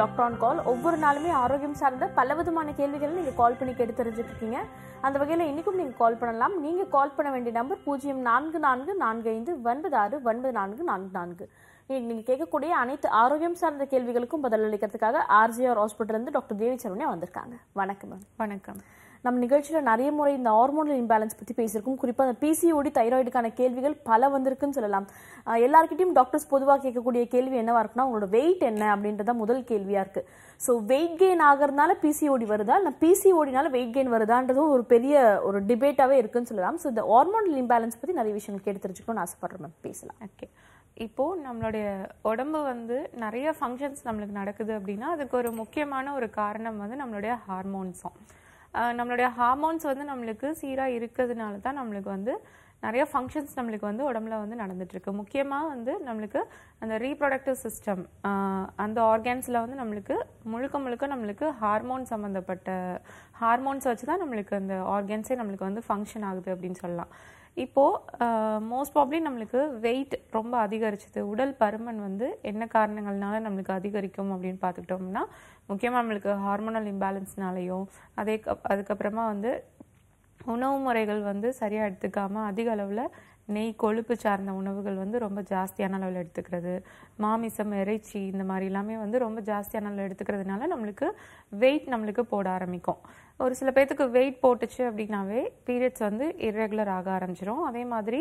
Doctor on கால் ஒவ்வொரு நாளுமே ஆரோக்கியம் சார்ந்த பல விதமான கேள்விகளை நீங்கள் கால் பண்ணி கேட்டு தெரிஞ்சுட்டு இருக்கீங்க அந்த வகையில் இன்றைக்கும் நீங்கள் கால் பண்ணலாம் நீங்கள் கால் பண்ண வேண்டிய நம்பர் பூஜ்ஜியம் நான்கு நான்கு நான்கு ஐந்து ஒன்பது ஆறு ஒன்பது நான்கு நான்கு நான்கு இன்னைக்கு நீங்கள் கேட்கக்கூடிய அனைத்து ஆரோக்கியம் சார்ந்த கேள்விகளுக்கும் பதிலளிக்கிறதுக்காக ஆர்ஜிஆர் ஹாஸ்பிட்டல்லேருந்து டாக்டர் தேவி சரவணியா வந்திருக்காங்க வணக்கம் மேம் வணக்கம் நம்ம நிகழ்ச்சியில் நிறைய முறை இந்த ஹார்மோனல் இம்பேலன்ஸ் பற்றி பேசியிருக்கோம் குறிப்பாக அந்த பிசிஓடி தைராய்டுக்கான கேள்விகள் பல வந்திருக்குன்னு சொல்லலாம் அஹ் எல்லார்கிட்டயும் டாக்டர்ஸ் பொதுவாக கேட்கக்கூடிய கேள்வி என்னவா இருக்குன்னா உங்களோட வெயிட் என்ன அப்படின்றத முதல் கேள்வியாக இருக்கு ஸோ வெயிட் கெயின் ஆகிறதுனால பிசிஓடி வருதா இல்லை பிசிஓடினால வெயிட் கெயின் வருதான்றதும் ஒரு பெரிய ஒரு டிபேட்டாகவே இருக்குன்னு சொல்லலாம் ஸோ இந்த ஹார்மோனல் இம்பேலன்ஸ் பற்றி நிறைய விஷயங்கள் கேட்டு தெரிஞ்சுக்கணும்னு ஆசைப்படுறேன் மேம் பேசலாம் ஓகே இப்போ நம்மளுடைய உடம்பு வந்து நிறைய ஃபங்க்ஷன்ஸ் நம்மளுக்கு நடக்குது அப்படின்னா அதுக்கு ஒரு முக்கியமான ஒரு காரணம் வந்து நம்மளுடைய ஹார்மோன்ஸும் நம்மளுடைய ஹார்மோன்ஸ் வந்து நம்மளுக்கு சீராக இருக்கிறதுனால தான் நம்மளுக்கு வந்து நிறைய ஃபங்க்ஷன்ஸ் நம்மளுக்கு வந்து உடம்புல வந்து நடந்துட்டு இருக்கு முக்கியமாக வந்து நம்மளுக்கு அந்த ரீப்ரொடக்டிவ் சிஸ்டம் அந்த ஆர்கான்ஸில் வந்து நம்மளுக்கு முழுக்க முழுக்க நம்மளுக்கு ஹார்மோன் சம்மந்தப்பட்ட ஹார்மோன்ஸ் வச்சு தான் நம்மளுக்கு அந்த ஆர்கான்ஸே நம்மளுக்கு வந்து ஃபங்க்ஷன் ஆகுது அப்படின்னு சொல்லலாம் இப்போது மோஸ்ட் ப்ராப்ளி நம்மளுக்கு வெயிட் ரொம்ப அதிகரிச்சது உடல் பருமன் வந்து என்ன காரணங்கள்னால நம்மளுக்கு அதிகரிக்கும் அப்படின்னு பார்த்துக்கிட்டோம்னா முக்கியமாக நம்மளுக்கு ஹார்மோனல் இம்பேலன்ஸ்னாலையும் அதே க- அதுக்கப்புறமா வந்து உணவு முறைகள் வந்து சரியாக எடுத்துக்காம அதிக அளவில் நெய் கொழுப்பு சார்ந்த உணவுகள் வந்து ரொம்ப ஜாஸ்தியான அளவில் எடுத்துக்கிறது மாமிசம் இறைச்சி இந்த மாதிரி எல்லாமே வந்து ரொம்ப ஜாஸ்தியான அளவில் எடுத்துக்கிறதுனால நம்மளுக்கு வெயிட் நம்மளுக்கு போட ஆரம்பிக்கும் ஒரு சில பேர்த்துக்கு வெயிட் போட்டுச்சு அப்படின்னாவே பீரியட்ஸ் வந்து இர்ரெகுலர் ஆக ஆரம்பிச்சிரும் அதே மாதிரி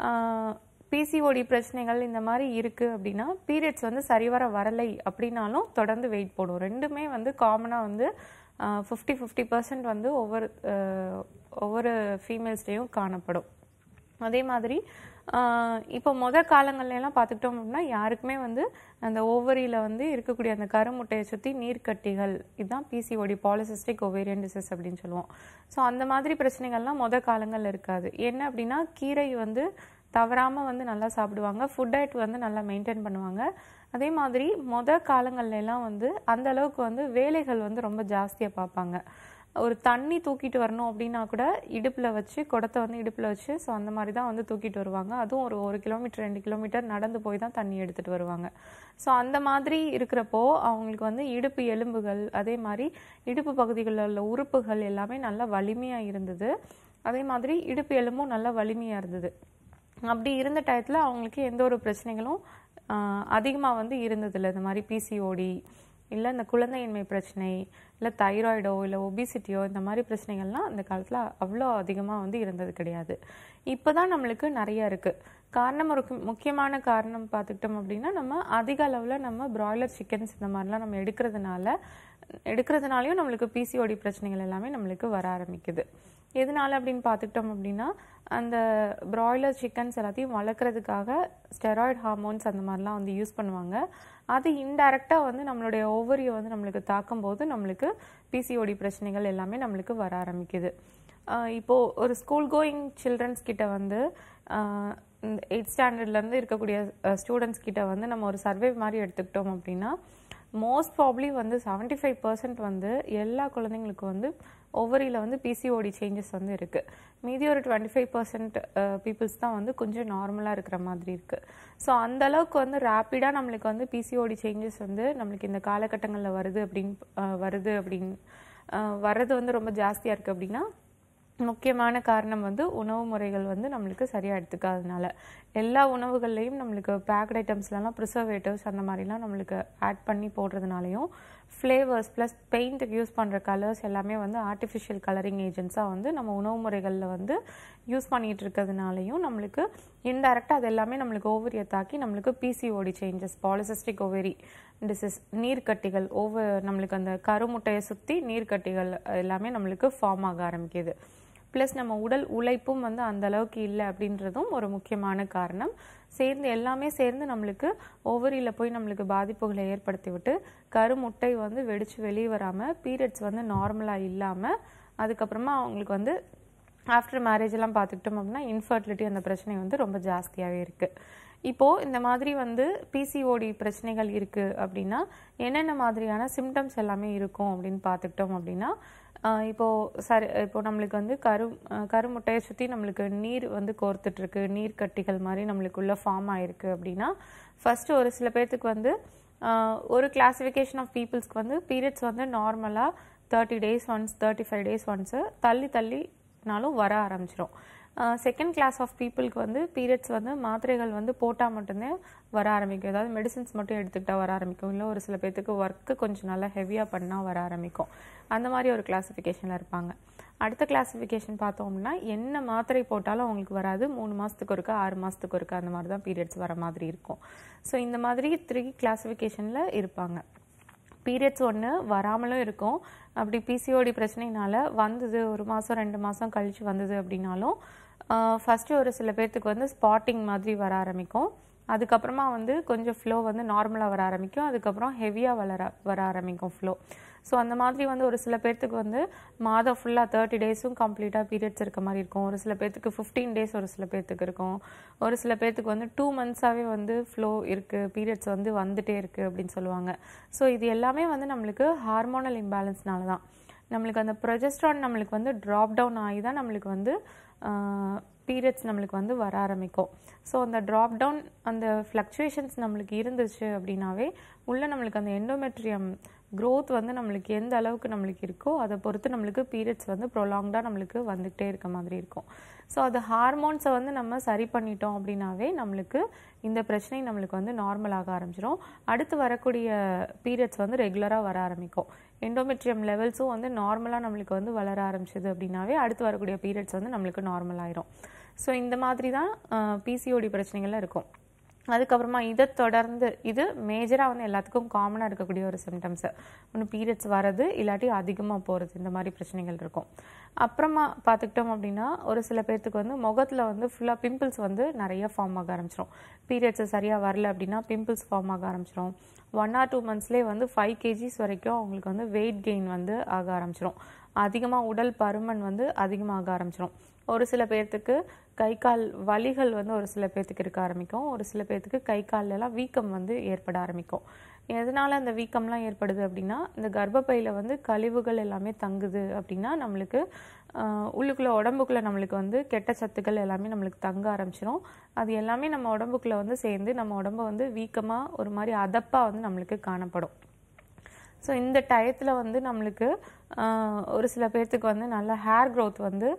பிசிஓடி பிரச்சனைகள் இந்த மாதிரி இருக்குது அப்படின்னா பீரியட்ஸ் வந்து சரிவர வரலை அப்படின்னாலும் தொடர்ந்து வெயிட் போடும் ரெண்டுமே வந்து காமனாக வந்து ஃபிஃப்டி ஃபிஃப்டி பர்சன்ட் வந்து ஒவ்வொரு ஆஹ், ஒவ்வொரு ஃபீமேல்ஸ்லேயும் காணப்படும் அதே மாதிரி ஆஹ், இப்போ முத காலங்கள்ல எல்லாம் பார்த்துக்கிட்டோம் அப்படின்னா யாருக்குமே வந்து அந்த ஓவரியில் வந்து இருக்கக்கூடிய அந்த கருமுட்டையை சுற்றி நீர்க்கட்டிகள் இதுதான் பிசிஓடி பாலிசிஸ்டிக் ஒவேரியன் டிசீஸ் அப்படின்னு சொல்லுவோம் ஸோ அந்த மாதிரி பிரச்சனைகள்லாம் முத காலங்கள்ல இருக்காது என்ன அப்படின்னா கீரை வந்து தவறாம வந்து நல்லா சாப்பிடுவாங்க ஃபுட் டயட் வந்து நல்லா மெயின்டைன் பண்ணுவாங்க அதே மாதிரி முத காலங்கள்ல எல்லாம் வந்து அந்த அளவுக்கு வந்து வேலைகள் வந்து ரொம்ப ஜாஸ்தியா பார்ப்பாங்க ஒரு தண்ணி தூக்கிட்டு வரணும் அப்படின்னா கூட இடுப்புல வச்சு குடத்தை வந்து இடுப்புல வச்சு ஸோ அந்த மாதிரி தான் வந்து தூக்கிட்டு வருவாங்க அதுவும் ஒரு ஒரு கிலோமீட்டர் ரெண்டு கிலோமீட்டர் நடந்து போய் தான் தண்ணி எடுத்துட்டு வருவாங்க ஸோ அந்த மாதிரி இருக்கிறப்போ அவங்களுக்கு வந்து இடுப்பு எலும்புகள் அதே மாதிரி இடுப்பு பகுதிகளில் உள்ள உறுப்புகள் எல்லாமே நல்லா வலிமையா இருந்தது அதே மாதிரி இடுப்பு எலும்பும் நல்லா வலிமையா இருந்தது அப்படி இருந்த டயத்தில் அவங்களுக்கு எந்த ஒரு பிரச்சனைகளும் அதிகமாக வந்து இருந்ததில்லை இந்த மாதிரி பிசிஓடி இல்லை இந்த குழந்தையின்மை பிரச்சனை இல்லை தைராய்டோ இல்லை ஒபிசிட்டியோ இந்த மாதிரி பிரச்சனைகள்லாம் அந்த காலத்தில் அவ்வளோ அதிகமாக வந்து இருந்தது கிடையாது இப்போ தான் நம்மளுக்கு நிறைய இருக்குது காரணம் ஒரு கு- முக்கியமான காரணம் பார்த்துக்கிட்டோம் அப்படின்னா நம்ம அதிக அளவில் நம்ம பிராய்லர் சிக்கன்ஸ் இந்த மாதிரிலாம் நம்ம எடுக்கிறதுனால எடுக்கிறதுனாலையும் நம்மளுக்கு பிசிஓடி பிரச்சனைகள் எல்லாமே நம்மளுக்கு வர ஆரம்பிக்குது எதனால அப்படின்னு பார்த்துக்கிட்டோம் அப்படின்னா அந்த பிராய்லர் சிக்கன்ஸ் எல்லாத்தையும் வளர்க்குறதுக்காக ஸ்டெராய்டு ஹார்மோன்ஸ் அந்த மாதிரிலாம் வந்து யூஸ் பண்ணுவாங்க அது இன்டைரக்டாக வந்து நம்மளுடைய ஓவரியை வந்து நம்மளுக்கு தாக்கும் போது நம்மளுக்கு பிசிஓடி பிரச்சனைகள் எல்லாமே நம்மளுக்கு வர ஆரம்பிக்குது ஆஹ் இப்போ ஒரு ஸ்கூல் கோயிங் சில்ட்ரன்ஸ் கிட்ட வந்து ஆஹ் இந்த எயிட் ஸ்டாண்டர்ட்லேருந்து இருக்கக்கூடிய ஸ்டூடெண்ட்ஸ் கிட்ட வந்து நம்ம ஒரு சர்வே மாதிரி எடுத்துக்கிட்டோம் அப்படின்னா மோஸ்ட் ப்ராப்ளி வந்து 75% ஃபைவ் பர்சன்ட் வந்து எல்லா குழந்தைங்களுக்கும் வந்து ஓவரியில் வந்து பிசிஓடி சேஞ்சஸ் வந்து இருக்கு மீதி ஒரு டுவெண்ட்டி ஃபைவ் பர்சன்ட் பீப்புள்ஸ் தான் வந்து கொஞ்சம் நார்மலாக இருக்கிற மாதிரி இருக்கு ஸோ அந்த அளவுக்கு வந்து ரேப்பிடாக நம்மளுக்கு வந்து பிசிஓடி சேஞ்சஸ் வந்து நம்மளுக்கு இந்த காலகட்டங்களில் வருது அப்படின்னு அஹ், வருது அப்படின்னு அஹ், வர்றது வந்து ரொம்ப ஜாஸ்தியாக இருக்கு அப்படின்னா முக்கியமான காரணம் வந்து உணவு முறைகள் வந்து நம்மளுக்கு சரியாக எடுத்துக்காதனால எல்லா உணவுகள்லையும் நம்மளுக்கு பேக்ட் ஐட்டம்ஸ்லலாம் ப்ரிசர்வேட்டிவ்ஸ் அந்த மாதிரிலாம் நம்மளுக்கு ஆட் பண்ணி போடுறதுனாலையும் ஃப்ளேவர்ஸ் ப்ளஸ் பெயிண்ட்டுக்கு யூஸ் பண்ணுற கலர்ஸ் எல்லாமே வந்து ஆர்டிஃபிஷியல் கலரிங் ஏஜென்ட்ஸாக வந்து நம்ம உணவு முறைகளில் வந்து யூஸ் பண்ணிட்டு இருக்கிறதுனாலையும் நம்மளுக்கு இன்டெரக்டாக அது எல்லாமே நம்மளுக்கு ஓவரியை தாக்கி நம்மளுக்கு PCOD changes polycystic ovary disease நீர்க்கட்டிகள் ஓவர் நம்மளுக்கு அந்த கருமுட்டையை சுற்றி நீர்க்கட்டிகள் எல்லாமே நம்மளுக்கு ஃபார்ம் ஆக ஆரம்பிக்குது ப்ளஸ் நம்ம உடல் உழைப்பும் வந்து அந்த அளவுக்கு இல்லை அப்படின்றதும் ஒரு முக்கியமான காரணம் சேர்ந்து எல்லாமே சேர்ந்து நம்மளுக்கு ஓவரியில் போய் நம்மளுக்கு பாதிப்புகளை ஏற்படுத்தி விட்டு கருமுட்டை வந்து வெடிச்சு வெளியே வராமல் பீரியட்ஸ் வந்து நார்மலாக இல்லாமல் அதுக்கப்புறமா அவங்களுக்கு வந்து ஆஃப்டர் மேரேஜ் எல்லாம் பார்த்துக்கிட்டோம் அப்படின்னா இன்ஃபர்டிலிட்டி அந்த பிரச்சனை வந்து ரொம்ப ஜாஸ்தியாகவே இருக்குது இப்போது இந்த மாதிரி வந்து பிசிஓடி பிரச்சனைகள் இருக்குது அப்படின்னா என்னென்ன மாதிரியான சிம்டம்ஸ் எல்லாமே இருக்கும் அப்படின்னு பார்த்துக்கிட்டோம் அப்படின்னா ஆஹ் இப்போ சரி இப்போ நம்மளுக்கு வந்து கரு ஆஹ் கருமுட்டையை சுற்றி நம்மளுக்கு நீர் வந்து கோர்த்துட்டு இருக்கு நீர் கட்டிகள் மாதிரி நம்மளுக்குள்ள ஃபார்ம் ஆயிருக்கு அப்படின்னா ஃபர்ஸ்ட் ஒரு சில பேர்த்துக்கு வந்து ஆஹ் ஒரு கிளாசிஃபிகேஷன் ஆஃப் பீப்புள்ஸ்க்கு வந்து பீரியட்ஸ் வந்து நார்மலாக thirty days once thirty five days once தள்ளி தள்ளினாலும் வர ஆரம்பிச்சிடும் செகண்ட் கிளாஸ் ஆஃப் பீப்புளுக்கு வந்து பீரியட்ஸ் வந்து மாத்திரைகள் வந்து போட்டால் மட்டும்தான் வர ஆரம்பிக்கும் அதாவது மெடிசின்ஸ் மட்டும் எடுத்துக்கிட்டா வர ஆரம்பிக்கும் இல்லை ஒரு சில பேர்த்துக்கு ஒர்க்கு கொஞ்சம் நல்லா ஹெவியாக பண்ணால் வர ஆரம்பிக்கும் அந்த மாதிரி ஒரு கிளாசிஃபிகேஷனில் இருப்பாங்க அடுத்த கிளாசிஃபிகேஷன் பார்த்தோம்னா என்ன மாத்திரை போட்டாலும் அவங்களுக்கு வராது மூணு மாதத்துக்கு ஒருக்கா ஆறு மாதத்துக்கு ஒருக்கா அந்த மாதிரி தான் பீரியட்ஸ் வர மாதிரி இருக்கும் ஸோ இந்த மாதிரி த்ரீ கிளாசிஃபிகேஷனில் இருப்பாங்க பீரியட்ஸ் ஒன்று வராமலும் இருக்கும் அப்படி பிசிஓடி பிரச்சனைனால வந்தது ஒரு மாதம் ரெண்டு மாதம் கழிச்சு வந்தது அப்படின்னாலும் ஃபஸ்ட்டு ஒரு சில பேர்த்துக்கு வந்து ஸ்பாட்டிங் மாதிரி வர ஆரம்பிக்கும் அதுக்கப்புறமா வந்து கொஞ்சம் ஃப்ளோ வந்து நார்மலாக வர ஆரம்பிக்கும் அதுக்கப்புறம் ஹெவியாக வளர வர ஆரம்பிக்கும் ஃப்ளோ ஸோ அந்த மாதிரி வந்து ஒரு சில பேர்த்துக்கு வந்து மாதம் ஃபுல்லாக தேர்ட்டி டேஸும் கம்ப்ளீட்டாக பீரியட்ஸ் இருக்க மாதிரி இருக்கும் ஒரு சில பேர்த்துக்கு ஃபிஃப்டீன் டேஸ் ஒரு சில பேர்த்துக்கு இருக்கும் ஒரு சில பேர்த்துக்கு வந்து டூ மந்த்ஸாகவே வந்து ஃப்ளோ இருக்குது பீரியட்ஸ் வந்து வந்துட்டே இருக்குது அப்படின்னு சொல்லுவாங்க ஸோ இது எல்லாமே வந்து நம்மளுக்கு ஹார்மோனல் இம்பேலன்ஸ்னால தான் நம்மளுக்கு அந்த ப்ரொஜெஸ்ட்ரான் நம்மளுக்கு வந்து ட்ராப் டவுன் ஆகி தான் நம்மளுக்கு வந்து பீரியட்ஸ் நம்மளுக்கு வந்து வர ஆரம்பிக்கும் ஸோ அந்த ட்ராப் டவுன் அந்த ஃப்ளக்சுவேஷன்ஸ் நம்மளுக்கு இருந்துச்சு அப்படின்னாவே உள்ள நம்மளுக்கு அந்த எண்டோமெட்ரியம் growth வந்து நம்மளுக்கு எந்த அளவுக்கு நம்மளுக்கு இருக்கோ அதை பொறுத்து நம்மளுக்கு பீரியட்ஸ் வந்து ப்ரொலாங்டாக நம்மளுக்கு வந்துகிட்டே இருக்க மாதிரி இருக்கும் ஸோ அது ஹார்மோன்ஸை வந்து நம்ம சரி பண்ணிட்டோம் அப்படின்னாவே நம்மளுக்கு இந்த பிரச்சனை நம்மளுக்கு வந்து நார்மல் ஆக ஆரம்பிச்சிடும் அடுத்து வரக்கூடிய பீரியட்ஸ் வந்து ரெகுலராக வர ஆரம்பிக்கும் எண்டோமெட்ரியம் லெவல்ஸும் வந்து நார்மலாக நம்மளுக்கு வந்து வளர ஆரம்பிச்சது அப்படின்னாவே அடுத்து வரக்கூடிய பீரியட்ஸ் வந்து நம்மளுக்கு நார்மல் ஆயிரும் ஸோ இந்த மாதிரி தான் பிசிஓடி பிரச்சனைகள்லாம் இருக்கும் அதுக்கப்புறமா இதை தொடர்ந்து இது மேஜராக வந்து எல்லாத்துக்கும் காமனாக இருக்கக்கூடிய ஒரு சிம்டம்ஸ் ஒன்று பீரியட்ஸ் வர்றது இல்லாட்டி அதிகமாக போகிறது இந்த மாதிரி பிரச்சனைகள் இருக்கும் அப்புறமா பார்த்துக்கிட்டோம் அப்படின்னா ஒரு சில பேர்த்துக்கு வந்து முகத்தில் வந்து ஃபுல்லாக பிம்பிள்ஸ் வந்து நிறைய ஃபார்ம் ஆக ஆரம்பிச்சிடும் பீரியட்ஸ் சரியாக வரல அப்படின்னா பிம்பிள்ஸ் ஃபார்ம் ஆக ஆரம்பிச்சிடும் ஒன் ஆர் டூ மந்த்ஸ்லேயே வந்து ஃபைவ் கேஜிஸ் வரைக்கும் அவங்களுக்கு வந்து வெயிட் கெயின் வந்து ஆக ஆரம்பிச்சிடும் அதிகமாக உடல் பருமன் வந்து அதிகமாக ஆரம்பிச்சிடும் ஒரு சில பேர்த்துக்கு கை கால் வலிகள் வந்து ஒரு சில பேர்த்துக்கு இருக்க ஆரம்பிக்கும் ஒரு சில பேர்த்துக்கு கை கால்ல எல்லாம் வீக்கம் வந்து ஏற்பட ஆரம்பிக்கும் எதனால அந்த வீக்கம்லாம் ஏற்படுது அப்படின்னா இந்த கர்ப்பப்பையில வந்து கழிவுகள் எல்லாமே தங்குது அப்படின்னா நம்மளுக்கு ஆஹ், உள்ளுக்குள்ள உடம்புக்குள்ள நம்மளுக்கு வந்து கெட்ட சத்துக்கள் எல்லாமே நம்மளுக்கு தங்க ஆரம்பிச்சிடும் அது எல்லாமே நம்ம உடம்புக்குள்ள வந்து சேர்ந்து நம்ம உடம்ப வந்து வீக்கமா ஒரு மாதிரி அதப்பா வந்து நம்மளுக்கு காணப்படும் ஸோ இந்த டயத்தில் வந்து நம்மளுக்கு ஆஹ், ஒரு சில பேர்த்துக்கு வந்து நல்ல ஹேர் growth வந்து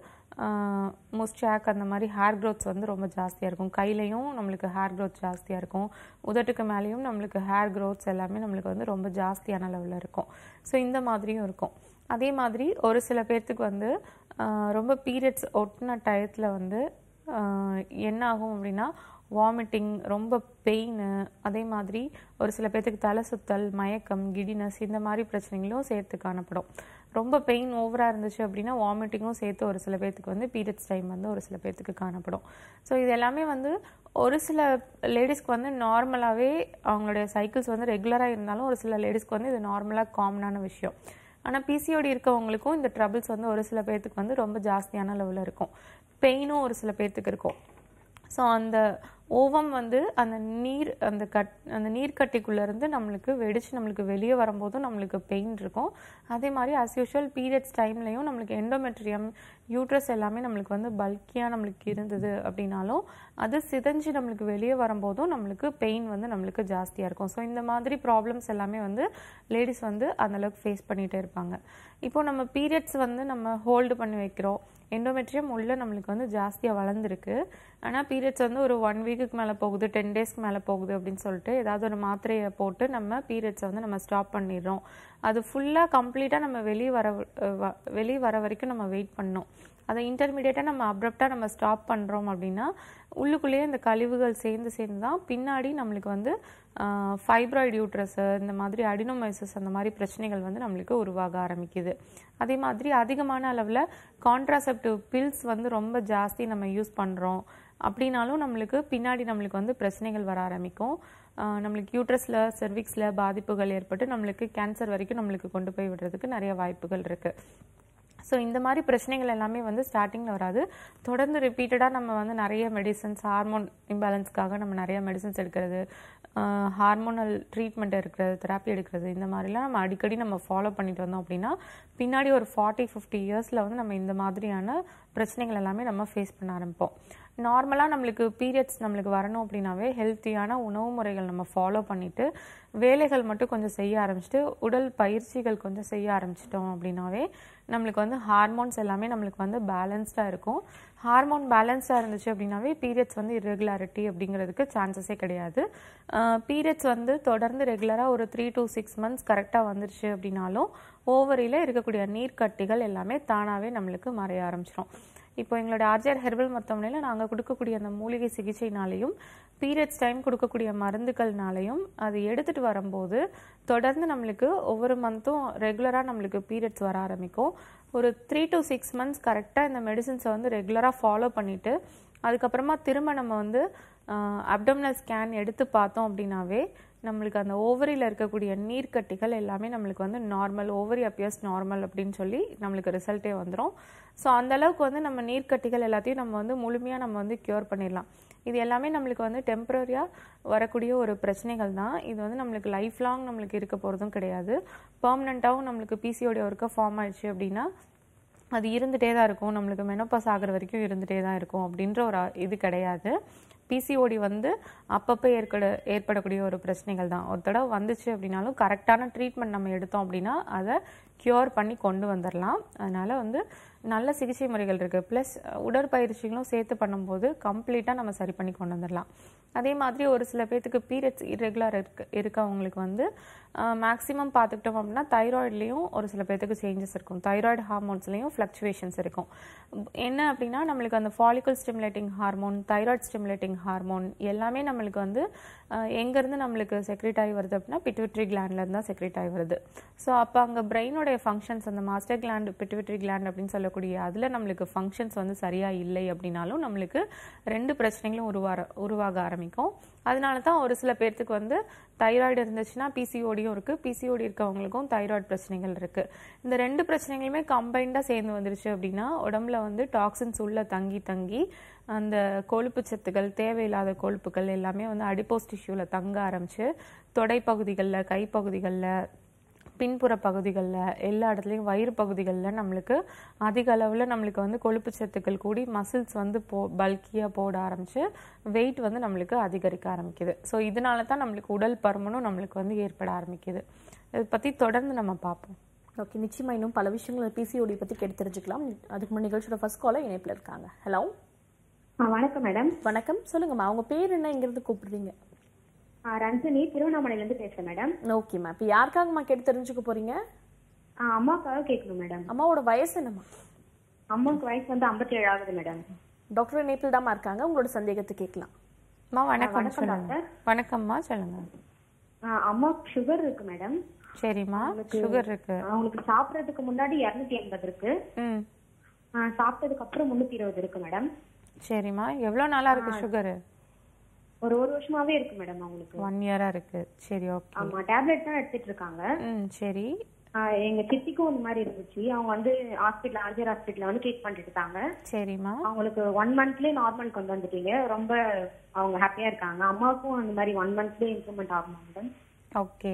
முஸ்டாக் அந்த மாதிரி ஹேர் growths வந்து ரொம்ப ஜாஸ்தியாக இருக்கும் கையிலையும் நம்மளுக்கு ஹேர் growth ஜாஸ்தியாக இருக்கும் உதட்டுக்கு மேலேயும் நம்மளுக்கு ஹேர் growths எல்லாமே நம்மளுக்கு வந்து ரொம்ப ஜாஸ்தியான லெவலில் இருக்கும் ஸோ இந்த மாதிரியும் இருக்கும் அதே மாதிரி ஒரு சில பேர்த்துக்கு வந்து ஆஹ், ரொம்ப பீரியட்ஸ் ஒட்டின டயத்தில் வந்து ஆஹ், என்ன ஆகும் அப்படின்னா வாமிட்டிங் ரொம்ப பெயின் அதே மாதிரி ஒரு சில பேர்த்துக்கு தலை சுத்தல் மயக்கம் கிடினஸ் இந்த மாதிரி பிரச்சனைகளும் சேர்த்து காணப்படும் ரொம்ப பெயின் ஓவராக இருந்துச்சு அப்படின்னா வாமிட்டிங்கும் சேர்த்து ஒரு சில பேர்த்துக்கு வந்து பீரியட்ஸ் டைம் வந்து ஒரு சில பேர்த்துக்கு காணப்படும் ஸோ இது எல்லாமே வந்து ஒரு சில லேடிஸ்க்கு வந்து நார்மலாகவே அவங்களுடைய சைக்கிள்ஸ் வந்து ரெகுலராக இருந்தாலும் ஒரு சில லேடிஸ்க்கு வந்து இது நார்மலாக காமனான விஷயம் ஆனால் பிசிஓடி இருக்கவங்களுக்கும் இந்த ட்ரபிள்ஸ் வந்து ஒரு சில பேர்த்துக்கு வந்து ரொம்ப ஜாஸ்தியான லெவலில் இருக்கும் பெயினும் ஒரு சில பேர்த்துக்கு இருக்கும் ஸோ அந்த ஓவம் வந்து அந்த நீர் அந்த கட் அந்த நீர்க்கட்டிக்குள்ள இருந்து நம்மளுக்கு வெடிச்சு நம்மளுக்கு வெளியே வரும்போதும் நம்மளுக்கு பெயின் இருக்கும் அதே மாதிரி அஸ் யூஷுவல் பீரியட்ஸ் டைம்லையும் நம்மளுக்கு எண்டோமெட்ரியம் யூட்ரஸ் எல்லாமே நம்மளுக்கு வந்து பல்கியாக நம்மளுக்கு இருந்தது அப்படின்னாலும் அது சிதைஞ்சு நம்மளுக்கு வெளியே வரும்போதும் நம்மளுக்கு பெயின் வந்து நம்மளுக்கு ஜாஸ்தியாக இருக்கும் ஸோ இந்த மாதிரி ப்ராப்ளம்ஸ் எல்லாமே வந்து லேடிஸ் வந்து அந்த அளவுக்கு ஃபேஸ் பண்ணிகிட்டே இருப்பாங்க இப்போ நம்ம பீரியட்ஸ் வந்து நம்ம ஹோல்டு பண்ணி வைக்கிறோம் எண்டோமெட்ரியம் உள்ள நம்மளுக்கு வந்து ஜாஸ்தியாக வளர்ந்துருக்கு ஆனால் பீரியட்ஸ் வந்து ஒரு ஒன் வீக்குக்கு மேலே போகுது டென் டேஸ்க்கு மேலே போகுது அப்படின்னு சொல்லிட்டு ஏதாவது ஒரு மாத்திரையை போட்டு நம்ம பீரியட்ஸை வந்து நம்ம ஸ்டாப் பண்ணிடுறோம் அது ஃபுல்லாக கம்ப்ளீட்டாக நம்ம வெளியே வர வ- வெளியே வர வரைக்கும் நம்ம வெயிட் பண்ணணும் அதை இன்டர்மீடியட்டாக நம்ம அப்ரப்டாக நம்ம ஸ்டாப் பண்ணுறோம் அப்படின்னா உள்ளுக்குள்ளேயே இந்த கழிவுகள் சேர்ந்து சேர்ந்து தான் பின்னாடி நம்மளுக்கு வந்து ஃபைப்ராய்டு யூட்ரஸ் இந்த மாதிரி அடினோமைசஸ் அந்த மாதிரி பிரச்சனைகள் வந்து நம்மளுக்கு உருவாக ஆரம்பிக்குது அதே மாதிரி அதிகமான அளவில் கான்ட்ராசெப்டிவ் பில்ஸ் வந்து ரொம்ப ஜாஸ்தி நம்ம யூஸ் பண்ணுறோம் அப்படின்னாலும் நம்மளுக்கு பின்னாடி நம்மளுக்கு வந்து பிரச்சனைகள் வர ஆரம்பிக்கும் ஆஹ் நம்மளுக்கு யூட்ரஸில் செர்விக்ஸில் பாதிப்புகள் ஏற்பட்டு நம்மளுக்கு கேன்சர் வரைக்கும் நம்மளுக்கு கொண்டு போய் விடுறதுக்கு நிறைய வாய்ப்புகள் இருக்குது ஸோ இந்த மாதிரி பிரச்சனைகள் எல்லாமே வந்து ஸ்டார்டிங்கில் வராது தொடர்ந்து ரிப்பீட்டடாக நம்ம வந்து நிறைய மெடிசன்ஸ் ஹார்மோன் இம்பேலன்ஸ்க்காக நம்ம நிறைய மெடிசன்ஸ் எடுக்கிறது ஹார்மோனல் ட்ரீட்மெண்ட் எடுக்கிறது தெராப்பி எடுக்கிறது இந்த மாதிரிலாம் நம்ம அடிக்கடி நம்ம ஃபாலோ பண்ணிட்டு வந்தோம் அப்படின்னா பின்னாடி ஒரு ஃபார்ட்டி ஃபிஃப்டி இயர்ஸில் வந்து நம்ம இந்த மாதிரியான பிரச்சனைகள் எல்லாமே நம்ம ஃபேஸ் பண்ண ஆரம்பிப்போம் நார்மலாக நம்மளுக்கு பீரியட்ஸ் நம்மளுக்கு வரணும் அப்படின்னாவே ஹெல்த்தியான உணவு முறைகள் நம்ம ஃபாலோ பண்ணிட்டு வேலைகள் மட்டும் கொஞ்சம் செய்ய ஆரம்பிச்சிட்டு உடல் பயிற்சிகள் கொஞ்சம் செய்ய ஆரம்பிச்சிட்டோம் அப்படின்னாவே நம்மளுக்கு வந்து ஹார்மோன்ஸ் எல்லாமே நம்மளுக்கு வந்து பேலன்ஸ்டாக இருக்கும் ஹார்மோன் பேலன்ஸ்டாக இருந்துச்சு அப்படின்னாவே பீரியட்ஸ் வந்து irregularity அப்படிங்கிறதுக்கு சான்சஸே கிடையாது பீரியட்ஸ் வந்து தொடர்ந்து ரெகுலராக ஒரு த்ரீ to சிக்ஸ் மந்த்ஸ் கரெக்டாக வந்துருச்சு அப்படின்னாலும் ஓவரியில் இருக்கக்கூடிய நீர்க்கட்டிகள் எல்லாமே தானாகவே நம்மளுக்கு மறைய ஆரம்பிச்சிடும் இப்போ எங்களோட ஆர்ஜிஆர் ஹெர்பல் மருத்துவமனையில் நாங்கள் கொடுக்கக்கூடிய அந்த மூலிகை சிகிச்சைனாலையும் பீரியட்ஸ் டைம் கொடுக்கக்கூடிய மருந்துகள்னாலையும் அது எடுத்துகிட்டு வரும்போது தொடர்ந்து நம்மளுக்கு ஒவ்வொரு மந்த்தும் ரெகுலராக நம்மளுக்கு பீரியட்ஸ் வர ஆரம்பிக்கும் ஒரு த்ரீ to சிக்ஸ் மந்த்ஸ் கரெக்டாக இந்த மெடிசின்ஸை வந்து ரெகுலராக ஃபாலோ பண்ணிவிட்டு அதுக்கப்புறமா திரும்ப நம்ம வந்து அப்டோமினல் ஸ்கேன் எடுத்து பார்த்தோம் அப்படின்னாவே நம்மளுக்கு அந்த ஓவரியில் இருக்கக்கூடிய நீர்க்கட்டிகள் எல்லாமே நம்மளுக்கு வந்து நார்மல் ஓவரி அப்பியர்ஸ் நார்மல் அப்படின்னு சொல்லி நம்மளுக்கு ரிசல்ட்டே வந்துடும் ஸோ அந்த அளவுக்கு வந்து நம்ம நீர்க்கட்டிகள் எல்லாத்தையும் நம்ம வந்து முழுமையாக நம்ம வந்து க்யூர் பண்ணிடலாம் இது எல்லாமே நம்மளுக்கு வந்து டெம்பரரியாக வரக்கூடிய ஒரு பிரச்சனைகள் தான் இது வந்து நம்மளுக்கு லைஃப் லாங் நம்மளுக்கு இருக்க போகிறதும் கிடையாது பர்மனெண்ட்டாகவும் நம்மளுக்கு பிசிஓடி ஒர்க்காக ஃபார்ம் ஆயிடுச்சு அப்படின்னா அது இருந்துகிட்டே தான் இருக்கும் நம்மளுக்கு மெனோபாஸ் ஆகுற வரைக்கும் இருந்துகிட்டே தான் இருக்கும் அப்படின்ற ஒரு அ- இது கிடையாது பிசிஓடி வந்து அப்பப்போ ஏற்பட ஏற்படக்கூடிய ஒரு பிரச்சனைகள் தான் ஒரு தடவை வந்துச்சு அப்படின்னாலும் கரெக்டான ட்ரீட்மெண்ட் நம்ம எடுத்தோம் அப்படின்னா அதை க்யூர் பண்ணி கொண்டு வந்துடலாம் அதனால வந்து நல்ல சிகிச்சை முறைகள் இருக்குது ப்ளஸ் உடற்பயிற்சிகளும் சேர்த்து பண்ணும்போது கம்ப்ளீட்டாக நம்ம சரி பண்ணி கொண்டு வந்துடலாம் அதே மாதிரி ஒரு சில பேர்த்துக்கு பீரியட்ஸ் irregular இருக்கு இருக்கவங்களுக்கு வந்து மேக்ஸிமம் பார்த்துக்கிட்டோம் அப்படின்னா தைராய்ட்லேயும் ஒரு சில பேர்த்துக்கு சேஞ்சஸ் இருக்கும் தைராய்டு ஹார்மோன்ஸ்லேயும் ஃப்ளக்சுவேஷன்ஸ் இருக்கும் என்ன அப்படின்னா நம்மளுக்கு அந்த follicle stimulating hormone thyroid stimulating hormone எல்லாமே நம்மளுக்கு வந்து அஹ், எங்கேருந்து நம்மளுக்கு செக்ரேட் ஆகி வருது அப்படின்னா பிட்யூட்ரி கிளாண்ட்லேருந்து தான் செக்ரேட் ஆகி வருது ஸோ அப்போ அங்கே பிரெயினோடைய ஃபங்க்ஷன்ஸ் அந்த மாஸ்டர் கிளாண்ட் பிட்யூட்ரி கிளாண்ட் அப்படின்னு சொல்லக்கூடிய அதில் நம்மளுக்கு ஃபங்க்ஷன்ஸ் வந்து சரியாக இல்லை அப்படின்னாலும் நம்மளுக்கு ரெண்டு பிரச்சனைகளும் உருவார உருவாக ஆரம்பிக்கும் அதனால தான் ஒரு சில பேர்த்துக்கு வந்து தைராய்டு இருந்துச்சுன்னா பிசிஓடியும் இருக்குது பிசிஓடி இருக்கவங்களுக்கும் தைராய்டு பிரச்சனைகள் இருக்குது இந்த ரெண்டு பிரச்சனைகளுமே கம்பைண்டாக சேர்ந்து வந்துருச்சு அப்படின்னா உடம்புல வந்து டாக்ஸின்ஸ் உள்ள தங்கி தங்கி அந்த கொழுப்பு சத்துக்கள் தேவையில்லாத கொழுப்புகள் எல்லாமே வந்து அடிப்போஸ் டிஷ்யூவில் தங்க ஆரம்பிச்சு தொடை பகுதிகளில் கைப்பகுதிகளில் பின்புற பகுதிகளில் எல்லா இடத்துலையும் வயிறு பகுதிகளில் நம்மளுக்கு அதிக அளவில் நம்மளுக்கு வந்து கொழுப்பு சத்துக்கள் கூடி மசில்ஸ் வந்து போ பல்கியாக போட ஆரம்பிச்சு வெயிட் வந்து நம்மளுக்கு அதிகரிக்க ஆரம்பிக்குது ஸோ இதனால தான் நம்மளுக்கு உடல் பருமனும் நம்மளுக்கு வந்து ஏற்பட ஆரம்பிக்குது இதை பற்றி தொடர்ந்து நம்ம பார்ப்போம் ஓகே நிச்சயமா இன்னும் பல விஷயங்கள் பிசிஓடி பத்தி கேட்டு தெரிஞ்சுக்கலாம் அதுக்கு முன்னாடி நிகழ்ச்சியோட ஃபர்ஸ்ட் காலர் இணைப்பில் இருக்காங்க ஹலோ ஆ வணக்கம் மேடம் வணக்கம் சொல்லுங்கம்மா உங்க பேர் என்ன இங்கிருந்து கூப்பிடுறீங்க ஆ, ரஞ்சனி திருவண்ணாமலையிலேருந்து பேசுகிறேன் மேடம் ஓகேம்மா இப்போ யாருக்காகம்மா கேட்டு தெரிஞ்சுக்க போறீங்க ஆ, அம்மாவுக்காக கேட்கணும் மேடம் அம்மாவோட வயசு என்னம்மா அம்மாவுக்கு வயசு வந்து ஐம்பத்தி ஏழாவது மேடம் டாக்டர் இணைப்பில் தாம்மா இருக்காங்க உங்களோட சந்தேகத்தை கேட்கலாம் அம்மா வணக்கம் வணக்கம் சொல்லுங்க வணக்கம்மா சொல்லுங்க ஆ, அம்மாவுக்கு சுகர் இருக்கு மேடம் சரிம்மா சுகர் இருக்கு அவங்களுக்கு சாப்பிட்றதுக்கு முன்னாடி இரநூத்தி எண்பது இருக்கு ம் ஆ, சாப்பிட்டதுக்கு அப்புறம் முந்நூற்றி இருபது இருக்கு மேடம் சரிம்மா எவ்வளோ நாளா இருக்கு சுகரு ஒரு ஒரு வருஷமாவே இருக்கு மேடம் அவங்களுக்கு ஒன் இயரா இருக்கு சரி ஓகே ஆமா டேப்லெட் தான் எடுத்துட்டு இருக்காங்க ம் சரி ஆ, எங்க சித்திக்கும் இந்த மாதிரி இருந்துச்சு அவங்க வந்து ஹாஸ்பிட்டல் ஆர்ஜர் ஹாஸ்பிட்டல்ல வந்து ட்ரீட்மெண்ட் எடுத்தாங்க சரிம்மா அவங்களுக்கு ஒன் மந்த்லயே நார்மல் கொண்டு வந்துட்டீங்க ரொம்ப அவங்க ஹாப்பியா இருக்காங்க அம்மாவுக்கும் அந்த மாதிரி ஒன் மந்த்லயே இம்ப்ரூவ்மெண்ட் ஆகுமா மேடம் ஓகே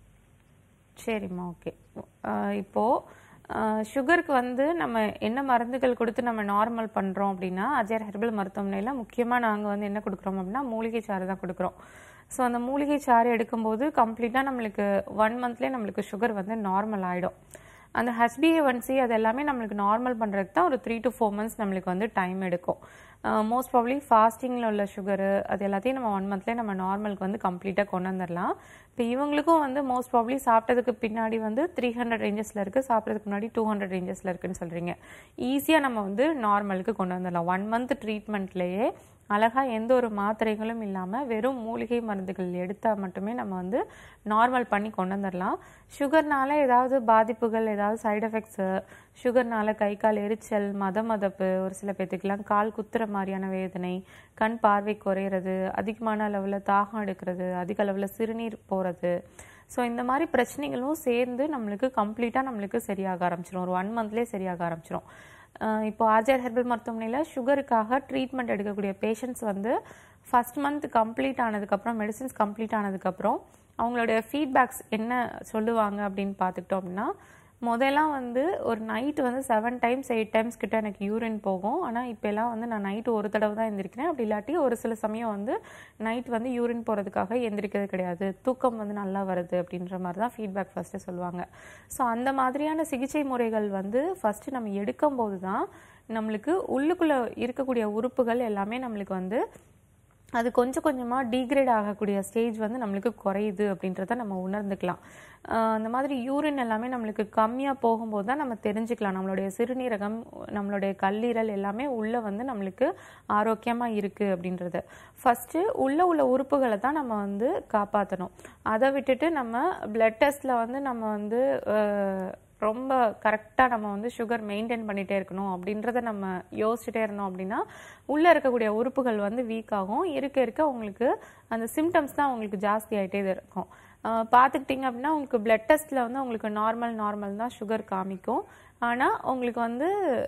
சரிம்மா ஓகே இப்போ சுகருக்கு வந்து நம்ம என்ன மருந்துகள் கொடுத்து நம்ம நார்மல் பண்ணுறோம் அப்படின்னா அஜயர் ஹெர்பல் மருத்துவமனையில் முக்கியமாக நாங்கள் வந்து என்ன கொடுக்குறோம் அப்படின்னா மூலிகை சாறு தான் கொடுக்குறோம் ஸோ அந்த மூலிகை சாறு எடுக்கும்போது கம்ப்ளீட்டாக நம்மளுக்கு ஒன் மந்த்லேயே நம்மளுக்கு சுகர் வந்து நார்மல் ஆகிடும் அந்த ஹெச்பிஏ அது எல்லாமே நம்மளுக்கு நார்மல் பண்ணுறதுக்கு தான் ஒரு த்ரீ டு ஃபோர் மந்த்ஸ் நம்மளுக்கு வந்து டைம் எடுக்கும் மோஸ்ட் ப்ராப்ளி ஃபாஸ்டிங்கில் உள்ள சுகரு அது எல்லாத்தையும் நம்ம ஒன் மந்த்லேயே நம்ம நார்மலுக்கு வந்து கம்ப்ளீட்டாக கொண்டு வந்துடலாம் இப்போ இவங்களுக்கும் வந்து மோஸ்ட் ப்ராப்ளி சாப்பிட்டதுக்கு பின்னாடி வந்து த்ரீ ஹண்ட்ரட் ரேஞ்சஸில் இருக்குது சாப்பிட்றதுக்கு முன்னாடி டூ ஹண்ட்ரட் ரேஞ்சஸில் இருக்குன்னு சொல்கிறீங்க ஈஸியாக நம்ம வந்து நார்மலுக்கு கொண்டு வந்துடலாம் ஒன் மந்த் ட்ரீட்மெண்ட்லேயே அழகா எந்த ஒரு மாத்திரைகளும் இல்லாமல் வெறும் மூலிகை மருந்துகள் எடுத்தால் மட்டுமே நம்ம வந்து நார்மல் பண்ணி கொண்டு வந்துடலாம் சுகர்னால ஏதாவது பாதிப்புகள் ஏதாவது சைடு எஃபெக்ட்ஸு சுகர்னால கை கால் எரிச்சல் மத மதப்பு ஒரு சில பேத்துக்கெல்லாம் கால் குத்துற மாதிரியான வேதனை கண் பார்வை குறையிறது அதிகமான அளவில் தாகம் எடுக்கிறது அதிக அளவில் சிறுநீர் போகிறது ஸோ இந்த மாதிரி பிரச்சனைகளும் சேர்ந்து நம்மளுக்கு கம்ப்ளீட்டாக நம்மளுக்கு சரியாக ஆரம்பிச்சிடும் ஒரு ஒன் மந்த்லேயே சரியாக ஆரம்பிச்சிடும் அஹ் இப்போ ஆர்ஜர் ஹெர்பல் மருத்துவமனையில் சுகருக்காக ட்ரீட்மெண்ட் எடுக்கக்கூடிய பேஷண்ட்ஸ் வந்து ஃபர்ஸ்ட் மந்த் கம்ப்ளீட் ஆனதுக்கப்புறம் மெடிசின்ஸ் கம்ப்ளீட் ஆனதுக்கப்புறம் அவங்களுடைய ஃபீட்பேக்ஸ் என்ன சொல்லுவாங்க அப்படின்னு பார்த்துக்கிட்டோம் அப்படின்னா முதல்லாம் வந்து ஒரு நைட் வந்து செவன் டைம்ஸ் எயிட் டைம்ஸ் கிட்ட எனக்கு யூரின் போகும் ஆனால் இப்போலாம் வந்து நான் நைட்டு ஒரு தடவை தான் எந்திரிக்கிறேன் அப்படி இல்லாட்டி ஒரு சில சமயம் வந்து நைட் வந்து யூரின் போகிறதுக்காக எந்திரிக்கிறது கிடையாது தூக்கம் வந்து நல்லா வருது அப்படின்ற மாதிரி தான் ஃபீட்பேக் ஃபஸ்ட்டு சொல்லுவாங்க ஸோ அந்த மாதிரியான சிகிச்சை முறைகள் வந்து ஃபஸ்ட்டு நம்ம எடுக்கும்போது தான் நம்மளுக்கு உள்ளுக்குள்ளே இருக்கக்கூடிய உறுப்புகள் எல்லாமே நம்மளுக்கு வந்து அது கொஞ்சம் கொஞ்சமாக டீக்ரேட் ஆகக்கூடிய ஸ்டேஜ் வந்து நம்மளுக்கு குறையுது அப்படின்றத நம்ம உணர்ந்துக்கலாம் ஆஹ் அந்த மாதிரி யூரின் எல்லாமே நம்மளுக்கு கம்மியாக போகும்போது தான் நம்ம தெரிஞ்சுக்கலாம் நம்மளுடைய சிறுநீரகம் நம்மளுடைய கல்லீரல் எல்லாமே உள்ளே வந்து நம்மளுக்கு ஆரோக்கியமாக இருக்குது அப்படின்றது ஃபஸ்ட்டு உள்ளே உள்ள உறுப்புகளை தான் நம்ம வந்து காப்பாற்றணும் அதை விட்டுட்டு நம்ம பிளட் டெஸ்ட்டில் வந்து நம்ம வந்து ஆஹ் ரொம்ப கரெக்டாக நம்ம வந்து சுகர் மெயின்டைன் பண்ணிகிட்டே இருக்கணும் அப்படின்றத நம்ம யோசிச்சுட்டே இருந்தோம் அப்படின்னா உள்ளே இருக்கக்கூடிய உறுப்புகள் வந்து வீக் ஆகும் இருக்க இருக்க உங்களுக்கு அந்த சிம்டம்ஸ் தான் உங்களுக்கு ஜாஸ்தி ஆகிட்டே இருக்கும் ஆஹ் பார்த்துக்கிட்டிங்க அப்படின்னா உங்களுக்கு பிளட் டெஸ்ட்டில் வந்து உங்களுக்கு நார்மல் நார்மல் தான் சுகர் காமிக்கும் ஆனால் உங்களுக்கு வந்து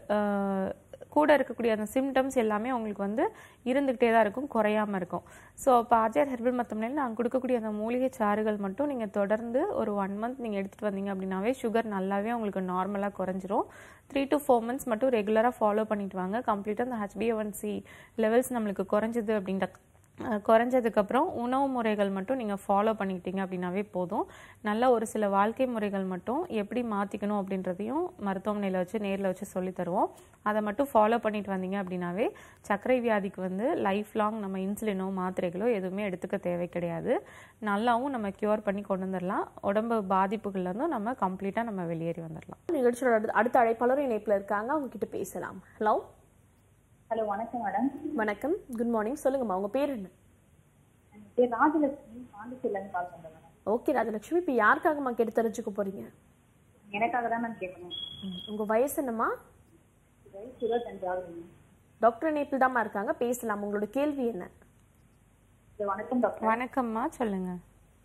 ஆஹ் கூட இருக்கக்கூடிய அந்த சிம்டம்ஸ் எல்லாமே உங்களுக்கு வந்து இருந்துக்கிட்டே தான் இருக்கும் குறையாம இருக்கும் ஸோ இப்போ ஆர்ஜிஆர் ஹெர்பல் மருத்துவமனையில் நாங்கள் கொடுக்கக்கூடிய அந்த மூலிகை சாறுகள் மட்டும் நீங்கள் தொடர்ந்து ஒரு ஒன் மந்த் நீங்கள் எடுத்துகிட்டு வந்தீங்க அப்படின்னாவே சுகர் நல்லாவே உங்களுக்கு நார்மலாக குறைஞ்சிரும் த்ரீ டு ஃபோர் மந்த்ஸ் மட்டும் ரெகுலராக ஃபாலோ பண்ணிட்டு வாங்க கம்ப்ளீட்டாக அந்த ஹெச்பிஎன்சி லெவல்ஸ் நம்மளுக்கு குறைஞ்சது அப்படின்ற அஹ் குறைஞ்சதுக்கப்புறம் உணவு முறைகள் மட்டும் நீங்கள் ஃபாலோ பண்ணிக்கிட்டீங்க அப்படின்னாவே போதும் நல்ல ஒரு சில வாழ்க்கை முறைகள் மட்டும் எப்படி மாற்றிக்கணும் அப்படின்றதையும் மருத்துவமனையில் வச்சு நேரில் வச்சு சொல்லித் தருவோம் அதை மட்டும் ஃபாலோ பண்ணிட்டு வந்தீங்க அப்படின்னாவே சர்க்கரை வியாதிக்கு வந்து லைஃப் லாங் நம்ம இன்சுலினோ மாத்திரைகளோ எதுவுமே எடுத்துக்க தேவை கிடையாது நல்லாவும் நம்ம க்யூர் பண்ணி கொண்டு வந்துடலாம் உடம்பு பாதிப்புகள்லேருந்தும் நம்ம கம்ப்ளீட்டாக நம்ம வெளியேறி வந்துடலாம் நிகழ்ச்சியோட அடுத்த- அடுத்த அழைப்பாளரும் இணைப்புல இருக்காங்க அவங்க கிட்ட பேசலாம் ஹலோ ஹலோ வணக்கம் மேடம் வணக்கம் குட் மார்னிங் சொல்லுங்கம்மா உங்க பேர் என்ன என் பேர் ராஜலட்சுமி பாண்டிச்சேரியிலேருந்து கால் பண்ணுறேன் மேடம் ஓகே ராஜலட்சுமி இப்போ யாருக்காகம்மா கேட்டு தெரிஞ்சுக்க போறீங்க எனக்காக தான் மேம் கேட்கணும் ம், உங்க வயசு என்னம்மா வயசு இருபத்தஞ்சு ஆகுது டாக்டர் இணைப்பில் தாம்மா இருக்காங்க பேசலாம் உங்களோட கேள்வி என்ன சரி, வணக்கம் டாக்டர் வணக்கம்மா சொல்லுங்கள்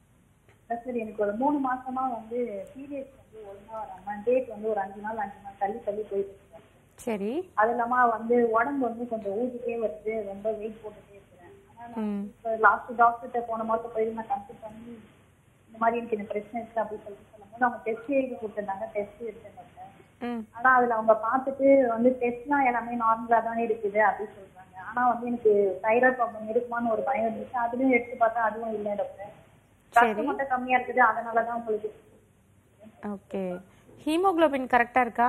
சார் எனக்கு ஒரு மூணு மாசமா வந்து பீரியட்ஸ் வந்து ஒழுங்கா வராம டேட் வந்து ஒரு அஞ்சு நாள் அஞ்சு நாள் தள்ளி தள்ளி போயிட்டு இருக்கு சரி அது இல்லாம வந்து உடம்பு வந்து கொஞ்சம் ஊதிட்டே வருது ரொம்ப வெயிட் போட்டுட்டே இருக்கிறேன் ஆனா நான் இப்போ லாஸ்ட் டாக்டர்கிட்ட போன மாசம் போய் நான் கன்சல்ட் பண்ணி இந்த மாதிரி எனக்கு இந்த பிரச்சனை இருக்கு அப்படின்னு சொல்லிட்டு சொல்லும்போது அவங்க டெஸ்ட் எழுதி கொடுத்துருந்தாங்க டெஸ்ட் எடுத்தேன் டாக்டர் ம் ஆனா அதுல அவங்க பார்த்துட்டு வந்து டெஸ்ட்லாம் எல்லாமே நார்மலா தான் இருக்குது அப்படின்னு சொல்றாங்க ஆனா வந்து எனக்கு தைராய்டு ப்ராப்ளம் இருக்குமான்னு ஒரு பயம் இருந்துச்சு அதுலயும் எடுத்து பார்த்தா அதுவும் இல்லை டாக்டர் ரத்தம் மட்டும் கம்மியா இருக்குது அதனாலதான் உங்களுக்கு ஓகே ஹீமோகுளோபின் கரெக்டாக இருக்கா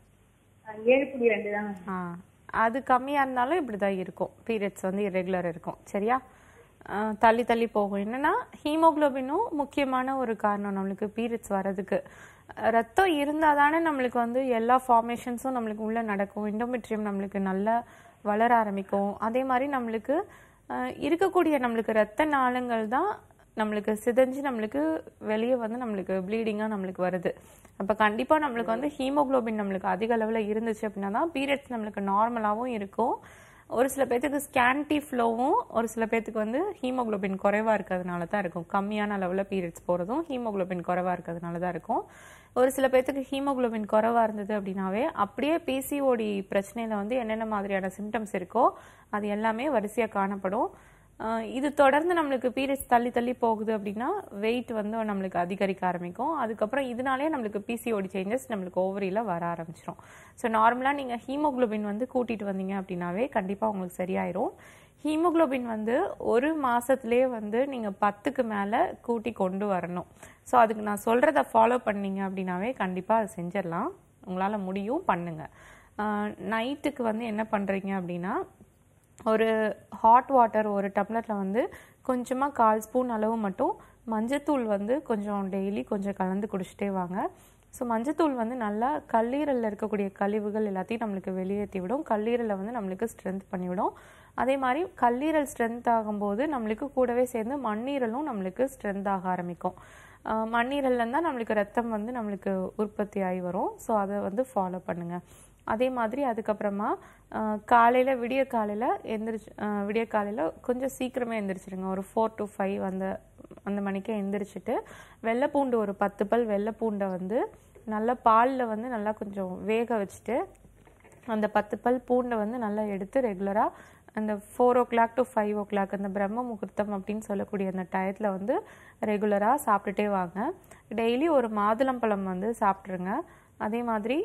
அஹ், ஏழு புள்ளி ரெண்டு தான் ஆ அது கம்மியாக இருந்தாலும் இப்படி தான் இருக்கும் பீரியட்ஸ் வந்து irregular இருக்கும் சரியா ஆ, தள்ளி தள்ளி போகும் என்னன்னா ஹீமோகுளோபினும் முக்கியமான ஒரு காரணம் நம்மளுக்கு பீரியட்ஸ் வர்றதுக்கு ரத்தம் இருந்தால் தானே நம்மளுக்கு வந்து எல்லா ஃபார்மேஷன்ஸும் நம்மளுக்கு உள்ளே நடக்கும் இண்டோமெட்ரியம் நம்மளுக்கு நல்லா வளர ஆரம்பிக்கும் அதே மாதிரி நம்மளுக்கு ஆ, இருக்கக்கூடிய நம்மளுக்கு ரத்த நாளங்கள் தான் நம்மளுக்கு சிதைஞ்சு நம்மளுக்கு வெளியே வந்து நம்மளுக்கு ப்ளீடிங்காக நம்மளுக்கு வருது அப்போ கண்டிப்பாக நம்மளுக்கு வந்து ஹீமோகுளோபின் நம்மளுக்கு அதிக அளவில் இருந்துச்சு அப்படின்னா தான் பீரியட்ஸ் நம்மளுக்கு நார்மலாகவும் இருக்கும் ஒரு சில பேர்த்துக்கு ஸ்கேன்டி ஃப்ளோவும் ஒரு சில பேர்த்துக்கு வந்து ஹீமோகுளோபின் குறைவாக இருக்கிறதுனால தான் இருக்கும் கம்மியான அளவில் பீரியட்ஸ் போகிறதும் ஹீமோகுளோபின் குறைவாக இருக்கிறதுனால தான் இருக்கும் ஒரு சில பேர்த்துக்கு ஹீமோகுளோபின் குறைவாக இருந்தது அப்படின்னாவே அப்படியே பிசிஓடி பிரச்சனையில் வந்து என்னென்ன மாதிரியான சிம்டம்ஸ் இருக்கோ அது எல்லாமே வரிசையாக காணப்படும் ஆஹ் இது தொடர்ந்து நம்மளுக்கு பீரியட்ஸ் தள்ளி தள்ளி போகுது அப்படின்னா வெயிட் வந்து நம்மளுக்கு அதிகரிக்க ஆரம்பிக்கும் அதுக்கப்புறம் இதனாலே நம்மளுக்கு பிசிஓடி சேஞ்சஸ் நம்மளுக்கு ஓவரியில் வர ஆரம்பிச்சிடும் ஸோ நார்மலாக நீங்கள் ஹீமோகுளோபின் வந்து கூட்டிட்டு வந்தீங்க அப்படின்னாவே கண்டிப்பாக உங்களுக்கு சரியாயிரும் ஹீமோகுளோபின் வந்து ஒரு மாசத்துலயே வந்து நீங்கள் பத்துக்கு மேலே கூட்டி கொண்டு வரணும் ஸோ அதுக்கு நான் சொல்கிறத ஃபாலோ பண்ணீங்க அப்படின்னாவே கண்டிப்பாக அது செஞ்சிடலாம் உங்களால் முடியும் பண்ணுங்க நைட்டுக்கு வந்து என்ன பண்ணுறீங்க அப்படின்னா ஒரு ஹாட் வாட்டர் ஒரு டம்ளரில் வந்து கொஞ்சமாக கால் ஸ்பூன் அளவு மட்டும் மஞ்சத்தூள் வந்து கொஞ்சம் டெய்லி கொஞ்சம் கலந்து குடிச்சிட்டே வாங்க ஸோ மஞ்சத்தூள் வந்து நல்லா கல்லீரலில் இருக்கக்கூடிய கழிவுகள் எல்லாத்தையும் நம்மளுக்கு வெளியேற்றி விடும் கல்லீரலை வந்து நம்மளுக்கு ஸ்ட்ரென்த் பண்ணிவிடும் அதே மாதிரி கல்லீரல் ஸ்ட்ரென்த் ஆகும்போது நம்மளுக்கு கூடவே சேர்ந்து மண்ணீரலும் நம்மளுக்கு ஸ்ட்ரென்த் ஆக ஆரம்பிக்கும் ஆஹ் மண்ணீரல்ல தான் நம்மளுக்கு ரத்தம் வந்து நம்மளுக்கு உற்பத்தி ஆகி வரும் ஸோ அதை வந்து ஃபாலோ பண்ணுங்கள் அதே மாதிரி அதுக்கப்புறமா காலையில் விடிய காலையில் எந்திரிச்சு ஆஹ் விடிய காலையில் கொஞ்சம் சீக்கிரமே எந்திரிச்சிருங்க ஒரு ஃபோர் டு ஃபைவ் அந்த அந்த மணிக்கே எந்திரிச்சிட்டு வெள்ளைப்பூண்டு ஒரு பத்து பல் வெள்ளைப்பூண்டை வந்து நல்லா பாலில் வந்து நல்லா கொஞ்சம் வேக வச்சுட்டு அந்த பத்து பல் பூண்டை வந்து நல்லா எடுத்து ரெகுலராக அந்த four o'clock to five o'clock அந்த பிரம்ம முகூர்த்தம் அப்படின்னு சொல்லக்கூடிய அந்த டயத்தில் வந்து ரெகுலராக சாப்பிட்டுட்டே வாங்க டெய்லி ஒரு மாதுளம்பழம் வந்து சாப்பிட்ருங்க அதே மாதிரி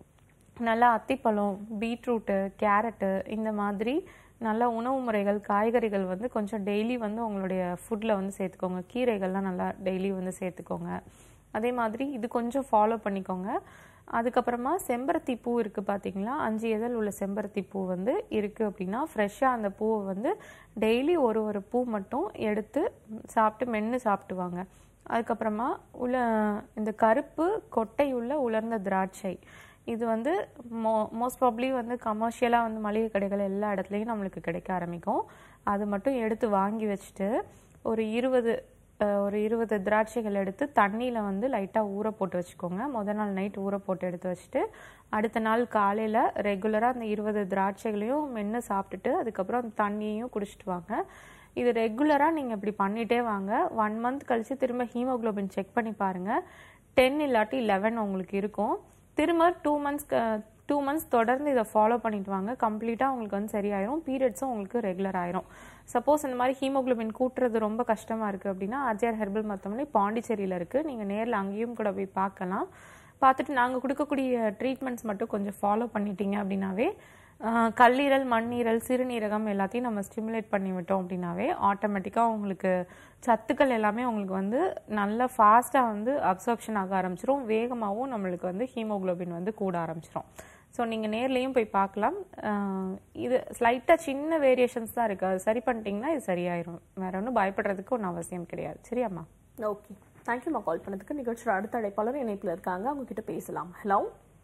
நல்லா அத்திப்பழம் பீட்ரூட்டு கேரட்டு இந்த மாதிரி நல்ல உணவு முறைகள் காய்கறிகள் வந்து கொஞ்சம் டெய்லி வந்து உங்களுடைய ஃபுட்டில் வந்து சேர்த்துக்கோங்க கீரைகள்லாம் நல்லா டெய்லி வந்து சேர்த்துக்கோங்க அதே மாதிரி இது கொஞ்சம் ஃபாலோ பண்ணிக்கோங்க அதுக்கப்புறமா செம்பருத்தி பூ இருக்குது பார்த்தீங்களா அஞ்சு இதழ் உள்ள செம்பருத்தி பூ வந்து இருக்குது அப்படின்னா ஃப்ரெஷ்ஷாக அந்த பூவை வந்து டெய்லி ஒரு ஒரு பூ மட்டும் எடுத்து சாப்பிட்டு மென்று சாப்பிட்டு வாங்க அதுக்கப்புறமா உள்ள இந்த கருப்பு கொட்டையுள்ள உலர்ந்த திராட்சை இது வந்து மோ மோஸ்ட் ப்ராப்ளி வந்து கமர்ஷியலாக வந்து மளிகை கடைகள் எல்லா இடத்துலையும் நம்மளுக்கு கிடைக்க ஆரம்பிக்கும் அது மட்டும் எடுத்து வாங்கி வச்சுட்டு ஒரு இருபது அஹ், ஒரு இருபது திராட்சைகள் எடுத்து தண்ணியில் வந்து லைட்டாக ஊற போட்டு வச்சுக்கோங்க முதல் நாள் நைட் ஊற போட்டு எடுத்து வச்சுட்டு அடுத்த நாள் காலையில் ரெகுலராக அந்த இருபது திராட்சைகளையும் மென்று சாப்பிட்டுட்டு அதுக்கப்புறம் அந்த தண்ணியையும் குடிச்சிட்டு வாங்க இது ரெகுலராக நீங்கள் இப்படி பண்ணிகிட்டே வாங்க ஒன் மந்த் கழித்து திரும்ப ஹீமோகுளோபின் செக் பண்ணி பாருங்கள் டென் இல்லாட்டி லெவன் உங்களுக்கு இருக்கும் திரும்ப டூ மந்த்ஸ் டூ மந்த்ஸ் தொடர்ந்து இதை ஃபாலோ பண்ணிட்டு வாங்க கம்ப்ளீட்டாக உங்களுக்கு வந்து சரியாயிரும் பீரியட்ஸும் உங்களுக்கு ரெகுலர் ஆயிரும் சப்போஸ் இந்த மாதிரி ஹீமோகுளோபின் கூட்டுறது ரொம்ப கஷ்டமாக இருக்குது அப்படின்னா ஆர்ஜிஆர் ஹெர்பல் மருத்துவமனை பாண்டிச்சேரியில் இருக்குது நீங்கள் நேரில் அங்கேயும் கூட போய் பார்க்கலாம் பார்த்துட்டு நாங்கள் கொடுக்கக்கூடிய ட்ரீட்மெண்ட்ஸ் மட்டும் கொஞ்சம் ஃபாலோ பண்ணிட்டீங்க அப்படின்னாவே ஆஹ், கல்லீரல் மண்ணீரல் சிறுநீரகம் எல்லாத்தையும் நம்ம ஸ்டிமுலேட் பண்ணி விட்டோம் அப்படின்னாவே ஆட்டோமேட்டிக்காக உங்களுக்கு சத்துக்கள் எல்லாமே உங்களுக்கு வந்து நல்லா ஃபாஸ்ட்டாக வந்து அப்சர்ப்ஷன் ஆக ஆரம்பிச்சிரும் வேகமாகவும் நம்மளுக்கு வந்து ஹீமோகுளோபின் வந்து கூட ஆரம்பிச்சிரும் ஸோ நீங்கள் நேர்லேயும் போய் பார்க்கலாம் ஆஹ், இது ஸ்லைட்டாக சின்ன வேரியேஷன்ஸ் தான் இருக்குது அது சரி பண்ணிட்டீங்கன்னா இது சரியாயிரும் வேற ஒன்றும் பயப்படுறதுக்கு ஒன்றும் அவசியம் கிடையாது சரியாம்மா ஓகே தேங்க்யூம்மா கால் பண்ணதுக்கு நிகழ்ச்சியோட அடுத்த அழைப்பாளர் இணைப்பில் இருக்காங்க அவங்க கிட்ட பேசலாம் ஹலோ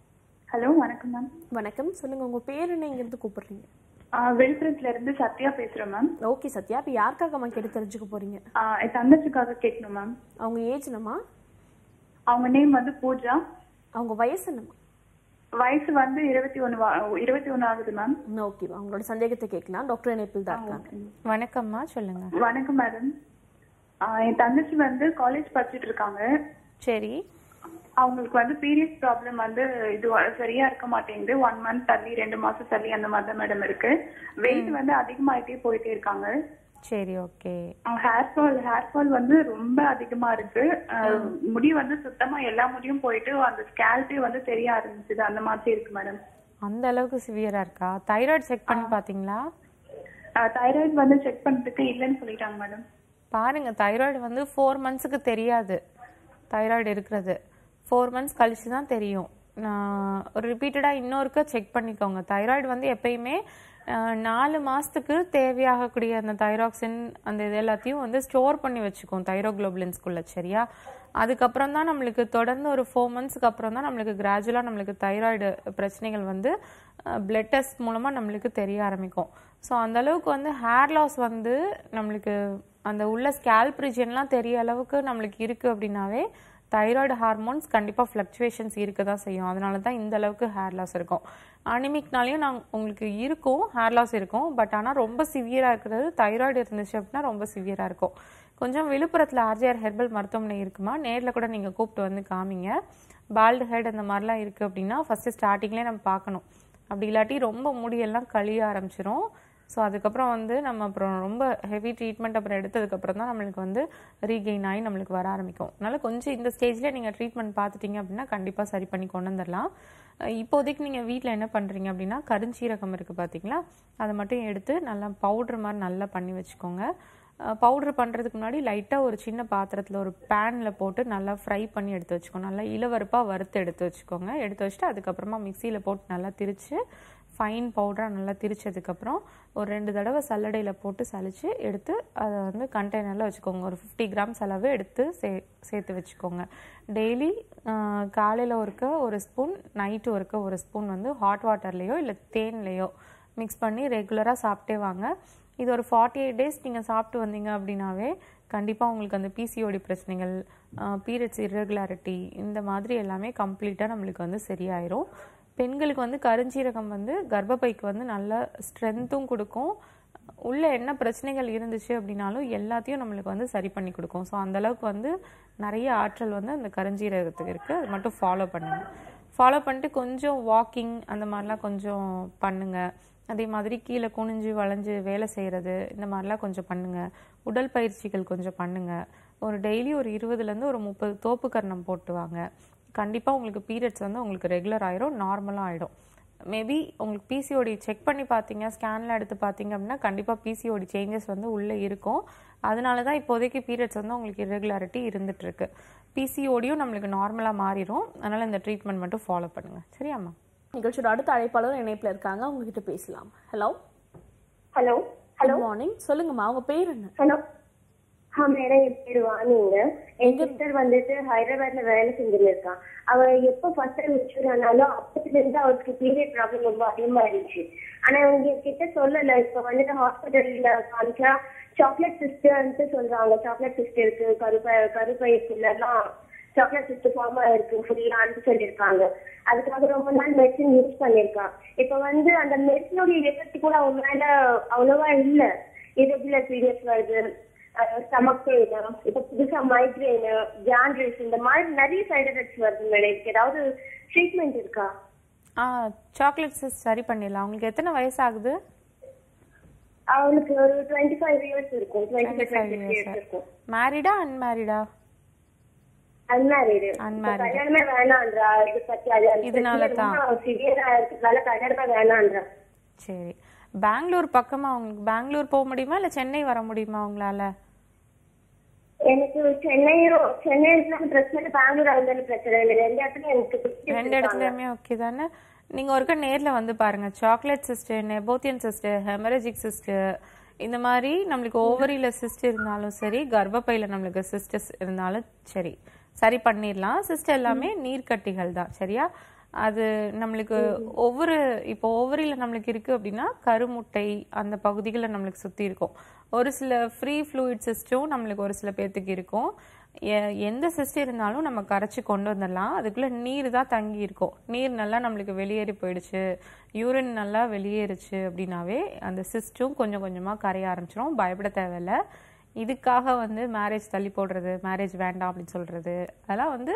ஹலோ வணக்கம் மேம் வணக்கம் சொல்லுங்க உங்க பேர் என்ன இங்கிருந்து கூப்பிடுறீங்க விழுப்புரத்துல இருந்து சத்யா பேசுறேன் மேம் ஓகே சத்யா இப்போ யாருக்காக அம்மா கேட்டு தெரிஞ்சுக்க போறீங்க என் தங்கச்சிக்காக கேட்கணும் மேம் அவங்க ஏஜ் என்னம்மா அவங்க நேம் வந்து பூஜா அவங்க வயசு என்னம்மா வயசு வந்து இருபத்தி ஒன்னு இருபத்தி ஒன்னு ஆகுது மேம் ஓகேவா அவங்களோட சந்தேகத்தை கேட்கலாம் டாக்டர் இணைப்பில் தான் இருக்காங்க வணக்கம்மா சொல்லுங்கள் வணக்கம் மேடம் என் தங்கச்சி வந்து காலேஜ் படிச்சிட்டு இருக்காங்க சரி அவங்களுக்கு வந்து பீரியட்ஸ் ப்ராப்ளம் வந்து இது வ- சரியா இருக்க மாட்டேங்குது ஒன் மந்த் தள்ளி ரெண்டு மாசம் தள்ளி அந்த மாதிரி தான் மேடம் இருக்கு வெயிட் வந்து அதிகமாயிட்டே போயிட்டே இருக்காங்க சரி okay hair fall hair fall வந்து ரொம்ப அதிகமா இருக்கு அஹ், முடி வந்து சுத்தமா எல்லா முடியும் போயிட்டு அந்த ஸ்கேல்பே வந்து தெரிய ஆரம்பிச்சுது அந்த மாதிரி இருக்கு மேடம் அந்த அளவுக்கு சிவியராக இருக்கா தைராய்டு செக் பண்ணி பார்த்தீங்களா தைராய்டு வந்து செக் பண்ணதுக்கு இல்லைன்னு சொல்லிட்டாங்க மேடம் பாருங்க தைராய்டு வந்து ஃபோர் மந்த்ஸுக்கு தெரியாது தைராய்டு இருக்கிறது ஃபோர் மந்த்ஸ் கழிச்சு தான் தெரியும் நான் ஒரு ரிப்பீட்டடாக இன்னொருக்க செக் பண்ணிக்கோங்க தைராய்டு வந்து எப்பயுமே அஹ், நாலு மாதத்துக்கு தேவையாகக்கூடிய அந்த தைராக்சின் அந்த இது எல்லாத்தையும் வந்து ஸ்டோர் பண்ணி வச்சுக்கும் தைரோக்ளோபுலின்ஸ்குள்ள சரியா அதுக்கப்புறம் தான் நம்மளுக்கு தொடர்ந்து ஒரு ஃபோர் மந்த்ஸ்க்கு அப்புறம் தான் நம்மளுக்கு கிராஜுவலாக நம்மளுக்கு தைராய்டு பிரச்சனைகள் வந்து பிளட் டெஸ்ட் மூலமாக நம்மளுக்கு தெரிய ஆரம்பிக்கும் ஸோ அந்த அளவுக்கு வந்து ஹேர் லாஸ் வந்து நம்மளுக்கு அந்த உள்ள ஸ்கேல்ப் ரீஜன்லாம் தெரிய அளவுக்கு நம்மளுக்கு இருக்குது அப்படின்னாவே தைராய்டு ஹார்மோன்ஸ் கண்டிப்பாக ஃப்ளக்சுவேஷன்ஸ் இருக்க தான் செய்யும் அதனால தான் இந்த அளவுக்கு ஹேர் லாஸ் இருக்கும் அனிமிக்னாலையும் நாங்கள் உங்களுக்கு இருக்கும் ஹேர் லாஸ் இருக்கும் பட் ஆனால் ரொம்ப சிவியராக இருக்கிறது தைராய்டு இருந்துச்சு அப்படின்னா ரொம்ப சிவியராக இருக்கும் கொஞ்சம் விழுப்புரத்தில் ஆர்ஜிஆர் ஹெர்பல் மருத்துவமனை இருக்குமா நேரில் கூட நீங்கள் கூப்பிட்டு வந்து காமிங்க பால்டு ஹெட் அந்த மாதிரிலாம் இருக்குது அப்படின்னா ஃபஸ்ட்டு ஸ்டார்டிங்லேயே நம்ம பார்க்கணும் அப்படி இல்லாட்டி ரொம்ப முடியெல்லாம் கழிய ஆரம்பிச்சிரும் ஸோ அதுக்கப்புறம் வந்து நம்ம அப்புறம் ரொம்ப ஹெவி ட்ரீட்மெண்ட் அப்புறம் எடுத்ததுக்கப்புறம் தான் நம்மளுக்கு வந்து ரீகெயின் ஆகி நம்மளுக்கு வர ஆரம்பிக்கும் அதனால கொஞ்சம் இந்த ஸ்டேஜில் நீங்கள் ட்ரீட்மெண்ட் பார்த்துட்டீங்க அப்படின்னா கண்டிப்பாக சரி பண்ணி கொண்டு வந்துடலாம் அஹ் இப்போதைக்கு நீங்கள் வீட்டில் என்ன பண்ணுறீங்க அப்படின்னா கருஞ்சீரகம் இருக்குது பார்த்தீங்களா அதை மட்டும் எடுத்து நல்லா பவுடர் மாதிரி நல்லா பண்ணி வச்சுக்கோங்க பவுடர் பண்ணுறதுக்கு முன்னாடி லைட்டாக ஒரு சின்ன பாத்திரத்தில் ஒரு பேனில் போட்டு நல்லா ஃப்ரை பண்ணி எடுத்து வச்சுக்கோங்க நல்லா இளவருப்பாக வறுத்து எடுத்து வச்சுக்கோங்க எடுத்து வச்சுட்டு அதுக்கப்புறமா மிக்சியில் போட்டு நல்லா திரித்து ஃபைன் பவுடராக நல்லா திரிச்சதுக்கப்புறம் ஒரு ரெண்டு தடவை சல்லடையில் போட்டு சலிச்சு எடுத்து அதை வந்து கண்டெய்னரில் வச்சுக்கோங்க ஒரு ஃபிஃப்டி கிராம்ஸ் அளவு எடுத்து சே சேர்த்து வச்சுக்கோங்க டெய்லி காலையில் ஒருக்க ஒரு ஸ்பூன் நைட்டு ஒருக்க ஒரு ஸ்பூன் வந்து ஹாட் வாட்டர்லேயோ இல்லை தேன்லேயோ மிக்ஸ் பண்ணி ரெகுலராக சாப்பிட்டே வாங்க இது ஒரு ஃபார்ட்டி எயிட் டேஸ் நீங்கள் சாப்பிட்டு வந்தீங்க அப்படின்னாவே கண்டிப்பாக உங்களுக்கு அந்த பிசிஓடி பிரச்சனைகள் பீரியட்ஸ் irregularity இந்த மாதிரி எல்லாமே கம்ப்ளீட்டாக நம்மளுக்கு வந்து சரியாயிரும் பெண்களுக்கு வந்து கருஞ்சீரகம் வந்து கர்ப்பப்பைக்கு வந்து நல்ல ஸ்ட்ரென்த்தும் கொடுக்கும் உள்ள என்ன பிரச்சனைகள் இருந்துச்சு அப்படின்னாலும் எல்லாத்தையும் நம்மளுக்கு வந்து சரி பண்ணி கொடுக்கும் ஸோ அளவுக்கு வந்து நிறைய ஆற்றல் வந்து அந்த கருஞ்சீரகத்துக்கு இருக்குது அது மட்டும் ஃபாலோ பண்ணுங்க ஃபாலோ பண்ணிட்டு கொஞ்சம் வாக்கிங் அந்த மாதிரிலாம் கொஞ்சம் பண்ணுங்க அதே மாதிரி கீழே குனிஞ்சு வளைஞ்சு வேலை செய்கிறது இந்த மாதிரிலாம் கொஞ்சம் பண்ணுங்க உடல் பயிற்சிகள் கொஞ்சம் பண்ணுங்க ஒரு டெய்லி ஒரு இருபதுலேருந்து ஒரு முப்பது தோப்பு கர்ணம் போட்டு வாங்க கண்டிப்பாக உங்களுக்கு பீரியட்ஸ் வந்து உங்களுக்கு ரெகுலர் ஆயிரும் நார்மலாக ஆயிடும் மேபி உங்களுக்கு பிசிஓடி செக் பண்ணி பார்த்தீங்க ஸ்கேனில் எடுத்து பார்த்தீங்க அப்படின்னா கண்டிப்பாக பிசிஓடி சேஞ்சஸ் வந்து உள்ளே இருக்கும் அதனால தான் இப்போதைக்கு பீரியட்ஸ் வந்து உங்களுக்கு irregularity இருந்துட்டு இருக்கு பிசிஓடியும் நம்மளுக்கு நார்மலாக மாறிடும் அதனால இந்த ட்ரீட்மெண்ட் மட்டும் ஃபாலோ பண்ணுங்க சரியாம்மா நிகழ்ச்சியோட அடுத்த அழைப்பாளர் இணைப்புல இருக்காங்க அவங்க கிட்ட பேசலாம் hello hello hello good morning சொல்லுங்கம்மா அவங்க பேர் என்ன ஹலோ ஆ மேடம் என் பேர் வாணிங்க என் சிஸ்டர் வந்துட்டு ஹைதராபாத்ல வேலை செஞ்சுட்டு இருக்கான் அவ எப்போ ஃபர்ஸ்ட் டைம் மெச்சூர் ஆனாலும் அப்பத்துல இருந்து அவருக்கு பீரியட் ப்ராப்ளம் ரொம்ப அதிகமாயிருச்சு ஆனா அவங்க கிட்ட சொல்லல இப்ப வந்துட்டு ஹாஸ்பிட்டல்ல காமிச்சா சாக்லேட் சிஸ்டர்ன்ட்டு சொல்றாங்க சாக்லேட் சிஸ்டர் இருக்கு கருப்பை கருப்பைக்குள்ளலாம் சாக்லேட் சிஸ்டர் ஃபார்ம் ஆயிருக்கு ஃபுல்லான்னு சொல்லியிருக்காங்க அதுக்காக ரொம்ப நாள் மெடிசன் யூஸ் பண்ணிருக்கான் இப்ப வந்து அந்த மெடிசனோட எஃபெக்ட் கூட அவன் மேல அவ்வளவா இல்ல irregular பீரியட்ஸ் வருது ஸ்டமக் பெயின் இப்ப புதுசா மைக்ரைன் ஜாண்ட்ரிஸ் இந்த மாதிரி நிறைய சைடு எஃபெக்ட்ஸ் வருது மேடம் இதுக்கு ஏதாவது ட்ரீட்மெண்ட் இருக்கா ஆ சாக்லேட் சிஸ் சரி பண்ணிடலாம் உங்களுக்கு எத்தனை வயசு ஆகுது அவளுக்கு ஒரு டுவெண்ட்டி ஃபைவ் இயர்ஸ் இருக்கும் டுவெண்ட்டி ஃபைவ் டுவெண்ட்டி இயர்ஸ் இருக்கும் மேரிடா அன்மேரிடா அன்மேரிடு Unmarried. கல்யாணமே வேணான்றா இது பத்தி அது அந்த இதனால பிரச்சனை தான். ரொம்ப சிவியரா இருக்கிறதுனால கல்யாணமே வேணான்றா சரி பெங்களூர் பக்கமா உங்களுக்கு பெங்களூர் போக முடியுமா இல்லை சென்னை வர முடியுமா உங்களால எனக்கு சென்னையும் சென்னை இருந்தாலும் பிரச்சனை இல்லை பெங்களூர் இருந்தாலும் பிரச்சனை இல்லை ரெண்டு இடத்துல எனக்கு பிடிச்சி ரெண்டு இடத்துலயுமே ஓகே தானே நீங்க ஒருக்கா நேர்ல வந்து பாருங்க chocolate cyst nabothian cyst haemorrhagic cyst இந்த மாதிரி நம்மளுக்கு ஓவரியில சிஸ்ட் இருந்தாலும் சரி கர்ப்பப்பையில நம்மளுக்கு சிஸ்டஸ் இருந்தாலும் சரி சரி பண்ணிடலாம் சிஸ்ட் எல்லாமே நீர்க்கட்டிகள் தான் சரியா அது நம்மளுக்கு ஒவ்வொரு இப்போ ஓவரியில நம்மளுக்கு இருக்கு அப்படின்னா கருமுட்டை அந்த பகுதிகளில் நம்மளுக்கு சுத்தி இருக்கும் ஒரு சில ஃப்ரீ ஃப்ளூயிட் சிஸ்டும் நம்மளுக்கு ஒரு சில பேர்த்துக்கு இருக்கும் எ- எந்த சிஸ்ட் இருந்தாலும் நம்ம கரைச்சி கொண்டு வந்துடலாம் அதுக்குள்ள நீர் தான் தங்கி இருக்கும் நீர் நல்லா நம்மளுக்கு வெளியேறி போயிடுச்சு யூரின் நல்லா வெளியேறுச்சு அப்படின்னாவே அந்த சிஸ்டும் கொஞ்சம் கொஞ்சமா கரைய ஆரம்பிச்சிரும் பயப்பட தேவையில்ல இதுக்காக வந்து மேரேஜ் தள்ளி போடுறது மேரேஜ் வேண்டாம் அப்படின்னு சொல்றது அதெல்லாம் வந்து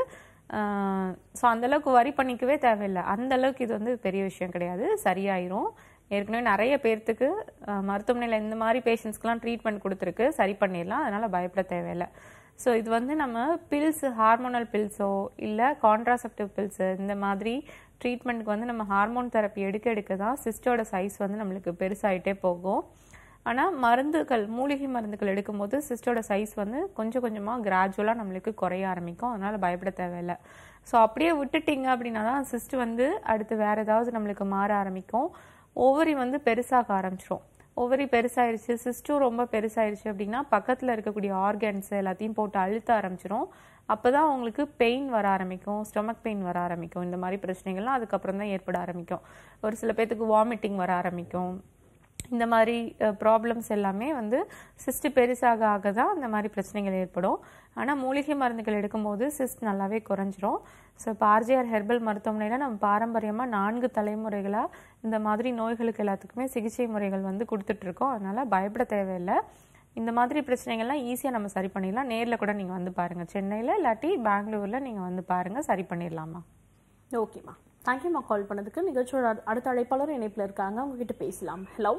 ஸோ அந்த அளவுக்கு வரி பண்ணிக்கவே தேவையில்லை அந்த அளவுக்கு இது வந்து பெரிய விஷயம் கிடையாது சரியாயிரும் ஏற்கனவே நிறைய பேர்த்துக்கு அஹ், மருத்துவமனையில் இந்த மாதிரி பேஷண்ட்ஸ்க்குலாம் ட்ரீட்மெண்ட் கொடுத்துருக்கு சரி பண்ணிடலாம் அதனால பயப்பட தேவையில்லை ஸோ இது வந்து நம்ம பில்ஸ் ஹார்மோனல் பில்ஸோ இல்லை கான்ட்ராசெப்டிவ் பில்ஸ் இந்த மாதிரி ட்ரீட்மெண்ட்டுக்கு வந்து நம்ம ஹார்மோன் தெரப்பி எடுக்க எடுக்க தான் சிஸ்டோட சைஸ் வந்து நம்மளுக்கு பெருசாயிட்டே போகும் ஆனால் மருந்துகள் மூலிகை மருந்துகள் எடுக்கும்போது சிஸ்டோட சைஸ் வந்து கொஞ்சம் கொஞ்சமாக கிராஜுவலாக நம்மளுக்கு குறைய ஆரம்பிக்கும் அதனால் பயப்பட தேவையில்லை ஸோ அப்படியே விட்டுட்டீங்க அப்படின்னா தான் சிஸ்ட் வந்து அடுத்து வேற ஏதாவது நம்மளுக்கு மாற ஆரம்பிக்கும் ஓவரி வந்து பெருசாக ஆரம்பிச்சிரும் ஓவரி பெருசாயிருச்சு சிஸ்டும் ரொம்ப பெருசாயிருச்சு அப்படின்னா பக்கத்தில் இருக்கக்கூடிய ஆர்கன்ஸ் எல்லாத்தையும் போட்டு அழுத்த ஆரம்பிச்சிரும் அப்போ தான் உங்களுக்கு பெயின் வர ஆரம்பிக்கும் ஸ்டொமக் பெயின் வர ஆரம்பிக்கும் இந்த மாதிரி பிரச்சனைகள்லாம் அதுக்கப்புறம் தான் ஏற்பட ஆரம்பிக்கும் ஒரு சில பேர்த்துக்கு வாமிட்டிங் வர ஆரம்பிக்கும் இந்த மாதிரி ப்ராப்ளம்ஸ் எல்லாமே வந்து சிஸ்ட் பெருசாக ஆக தான் இந்த மாதிரி பிரச்சனைகள் ஏற்படும் ஆனால் மூலிகை மருந்துகள் எடுக்கும்போது சிஸ்ட் நல்லாவே குறைஞ்சிரும் ஸோ இப்போ ஆர்ஜிஆர் ஹெர்பல் மருத்துவமனையில் நம்ம பாரம்பரியமாக நான்கு தலைமுறைகளாக இந்த மாதிரி நோய்களுக்கு எல்லாத்துக்குமே சிகிச்சை முறைகள் வந்து கொடுத்துட்ருக்கோம் அதனால் பயப்பட தேவையில்லை இந்த மாதிரி பிரச்சனைகள்லாம் ஈஸியாக நம்ம சரி பண்ணிடலாம் நேரில் கூட நீங்கள் வந்து பாருங்கள் சென்னையில் இல்லாட்டி பெங்களூரில் நீங்கள் வந்து பாருங்கள் சரி பண்ணிடலாமா ஓகேம்மா தேங்க்யூம்மா கால் பண்ணதுக்கு நிகழ்ச்சியோட அடு- அடுத்த அழைப்பாளர் இணைப்புல இருக்காங்க அவங்க கிட்ட பேசலாம் ஹலோ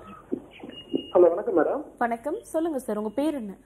ஹலோ வணக்கம் மேடம் வணக்கம் சொல்லுங்க சார் உங்க பேர் என்ன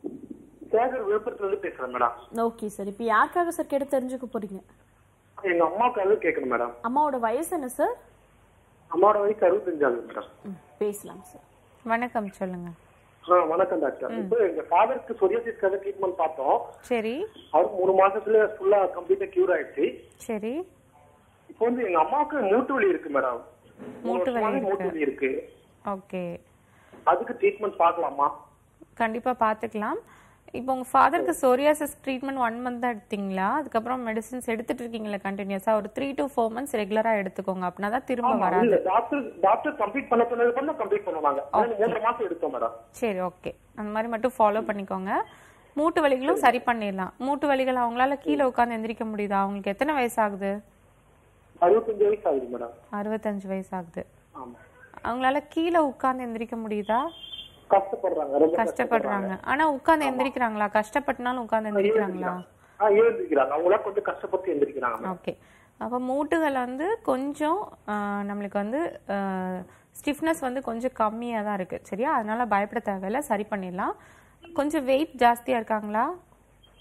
சேகர் விழுப்புரத்துல இருந்து பேசுறேன் மேடம் ஓகே சார் இப்போ யாருக்காக சார் கேட்டு தெரிஞ்சுக்க போறீங்க எங்க அம்மாவுக்காக கேட்கணும் மேடம் அம்மாவோட வயசு என்ன சார் அம்மாவோட வயசு அறுபத்தஞ்சாவது மேடம் ம், பேசலாம் சார் வணக்கம் சொல்லுங்கள் ஆ வணக்கம் டாக்டர் இப்போ எங்க ஃபாதருக்கு சொரியாசிஸ்க்காக ட்ரீட்மெண்ட் பார்த்தோம் சரி அவர் மூணு மாசத்துல ஃபுல்லா கம்ப்ளீட்டா கியூர் ஆயிடுச்சு சரி இப்போ வந்து எங்க அம்மாவுக்கு மூட்டு வலி இருக்கு மேடம் மூட்டு வலி இருக்கு. மூட்டு வலி இருக்கு ஓகே அதுக்கு ட்ரீட்மெண்ட் பார்க்கலாமா கண்டிப்பா பார்த்துக்கலாம் இப்போ உங்க ஃபாதருக்கு சோரியாசிஸ் ட்ரீட்மெண்ட் ஒன் மந்த் தான் எடுத்தீங்களா அதுக்கப்புறம் மெடிசின்ஸ் எடுத்துட்டு இருக்கீங்களா கண்டினியூஸா ஒரு த்ரீ டு ஃபோர் மந்த்ஸ் ரெகுலரா எடுத்துக்கோங்க அப்படின்னா தான் திரும்ப ஆமா, வராது இல்ல டாக்டர் டாக்டர் கம்ப்ளீட் பண்ண சொன்னது பண்ண கம்ப்ளீட் பண்ணுவாங்க அதாவது மூன்று மாசம் எடுத்தோம் மேடம் சரி ஓகே அந்த மாதிரி மட்டும் ஃபாலோ பண்ணிக்கோங்க மூட்டு வலிகளும் சரி பண்ணிடலாம் மூட்டு வலிகள் அவங்களால கீழே உட்காந்து எந்திரிக்க முடியுதா அவங்களுக்கு எத்தனை வயசு ஆகுது அறுபத்தஞ்சு வயசு ஆகுது மேடம் அறுபத்தஞ்சு வயசு ஆகுது ஆமா அவங்களால கீழே உட்காந்து எந்திரிக்க முடியுதா கஷ்டப்படுறாங்க ரொம்ப கஷ்டப்படுறாங்க ஆனா உட்காந்து எந்திரிக்கிறாங்களா கஷ்டப்பட்டனாலும் உட்காந்து எந்திரிக்கிறாங்களா ஆ எழுந்திருக்கிறாங்க அவங்களா கொஞ்சம் கஷ்டப்பட்டு எழுந்திருக்கிறாங்க மேடம் ஓகே அப்போ மூட்டுகள் வந்து கொஞ்சம் ஆஹ், நம்மளுக்கு வந்து ஸ்டிஃப்னஸ் வந்து கொஞ்சம் கம்மியாக தான் இருக்குது சரியா அதனால பயப்பட தேவையில்ல சரி பண்ணிடலாம் கொஞ்சம் வெயிட் ஜாஸ்தியாக இருக்காங்களா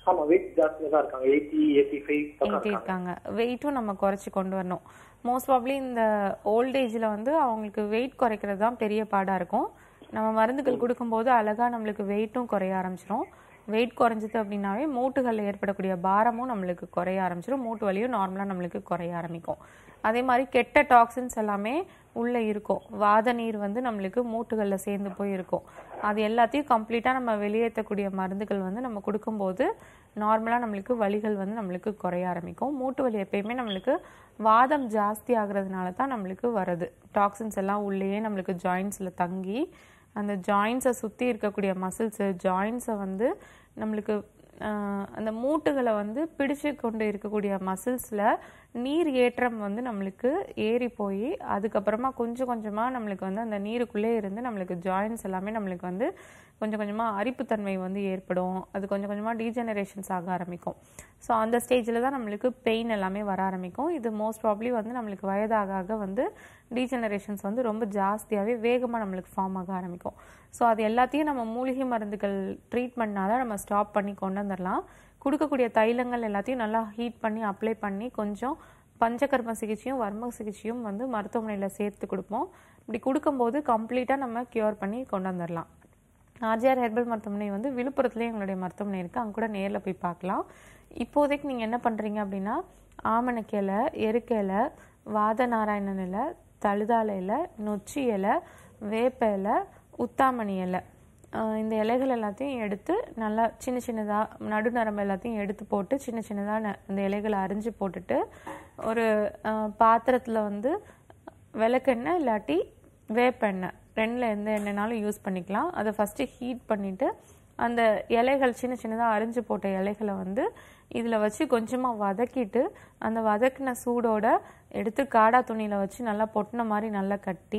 ஆமா வெயிட் ஜாஸ்தியா தான் இருக்காங்க எயிட்டி எயிட்டி ஃபைவ் பக்கம் எயிட்டி இருக்காங்க இருக்காங்க வெயிட்டும் நம்ம குறைச்சி கொண்டு வரணும் மோஸ்ட் ப்ராப்ளி இந்த ஓல்ட் ஏஜில் வந்து அவங்களுக்கு வெயிட் குறைக்கிறது தான் பெரிய பாடாக இருக்கும் நம்ம மருந்துகள் கொடுக்கும்போது அழகாக நம்மளுக்கு வெயிட்டும் குறைய ஆரம்பிச்சிரும் வெயிட் குறைஞ்சது அப்படின்னாவே மூட்டுகளில் ஏற்படக்கூடிய பாரமும் நம்மளுக்கு குறைய ஆரம்பிச்சிடும் மூட்டு வலியும் நார்மலாக நம்மளுக்கு குறைய ஆரம்பிக்கும் அதே மாதிரி கெட்ட டாக்ஸின்ஸ் எல்லாமே உள்ளே இருக்கும் வாத நீர் வந்து நம்மளுக்கு மூட்டுகளில் சேர்ந்து போய் இருக்கும் அது எல்லாத்தையும் கம்ப்ளீட்டாக நம்ம வெளியேற்றக்கூடிய மருந்துகள் வந்து நம்ம கொடுக்கும்போது நார்மலாக நம்மளுக்கு வலிகள் வந்து நம்மளுக்கு குறைய ஆரம்பிக்கும் மூட்டு வலி எப்பயுமே நம்மளுக்கு வாதம் ஜாஸ்தி ஆகுறதுனால தான் நம்மளுக்கு வருது டாக்ஸின்ஸ் எல்லாம் உள்ளேயே நம்மளுக்கு ஜாயின்ஸில் தங்கி அந்த ஜாயின்ஸை சுற்றி இருக்கக்கூடிய மசில்ஸு ஜாயின்ஸை வந்து நம்மளுக்கு ஆஹ், அந்த மூட்டுகளை வந்து பிடிச்சு கொண்டு இருக்கக்கூடிய மசில்ஸில் நீர் ஏற்றம் வந்து நம்மளுக்கு ஏறி போய் அதுக்கப்புறமா கொஞ்சம் கொஞ்சமாக நம்மளுக்கு வந்து அந்த நீருக்குள்ளே இருந்து நம்மளுக்கு ஜாயின்ஸ் எல்லாமே நம்மளுக்கு வந்து கொஞ்சம் கொஞ்சமாக அரிப்புத்தன்மை வந்து ஏற்படும் அது கொஞ்சம் கொஞ்சமாக டீஜெனரேஷன்ஸ் ஆக ஆரம்பிக்கும் ஸோ அந்த ஸ்டேஜில் தான் நம்மளுக்கு பெயின் எல்லாமே வர ஆரம்பிக்கும் இது மோஸ்ட் ப்ராப்ளி வந்து நம்மளுக்கு வயதாக ஆக வந்து டீஜெனரேஷன்ஸ் வந்து ரொம்ப ஜாஸ்தியாகவே வேகமாக நம்மளுக்கு ஃபார்ம் ஆக ஆரம்பிக்கும் ஸோ அது எல்லாத்தையும் நம்ம மூலிகை மருந்துகள் ட்ரீட்மெண்ட்னால நம்ம ஸ்டாப் பண்ணி கொண்டு வந்துடலாம் கொடுக்கக்கூடிய தைலங்கள் எல்லாத்தையும் நல்லா ஹீட் பண்ணி அப்ளை பண்ணி கொஞ்சம் பஞ்சகர்ம சிகிச்சையும் வர்ம சிகிச்சையும் வந்து மருத்துவமனையில் சேர்த்து கொடுப்போம் இப்படி கொடுக்கும்போது கம்ப்ளீட்டாக நம்ம க்யூர் பண்ணி கொண்டு வந்துடலாம் ஆர்ஜிஆர் ஹெர்பல் மருத்துவமனை வந்து விழுப்புரத்துலேயே எங்களுடைய மருத்துவமனை இருக்குது அங்கே கூட நேரில் போய் பார்க்கலாம் இப்போதைக்கு நீங்கள் என்ன பண்ணுறீங்க அப்படின்னா ஆமணக்கு இலை எருக்க இலை வாத நாராயணன் இலை தழுதால இலை நொச்சி இலை வேப்ப இலை உத்தாமணி இலை ஆஹ் இந்த இலைகள் எல்லாத்தையும் எடுத்து நல்லா சின்ன சின்னதாக நடுநரம்பு எல்லாத்தையும் எடுத்து போட்டு சின்ன சின்னதாக இந்த இலைகளை அரிஞ்சு போட்டுட்டு ஒரு பாத்திரத்தில் வந்து விளக்கெண்ணெய் இல்லாட்டி வேப்பெண்ணெய் ரெண்டில் எந்த எண்ணெய்னாலும் யூஸ் பண்ணிக்கலாம் அதை ஃபஸ்ட்டு ஹீட் பண்ணிவிட்டு அந்த இலைகள் சின்ன சின்னதாக அரிஞ்சு போட்ட இலைகளை வந்து இதில் வச்சு கொஞ்சமாக வதக்கிட்டு அந்த வதக்கின சூடோட எடுத்து காடா துணியில் வச்சு நல்லா பொட்டின மாதிரி நல்லா கட்டி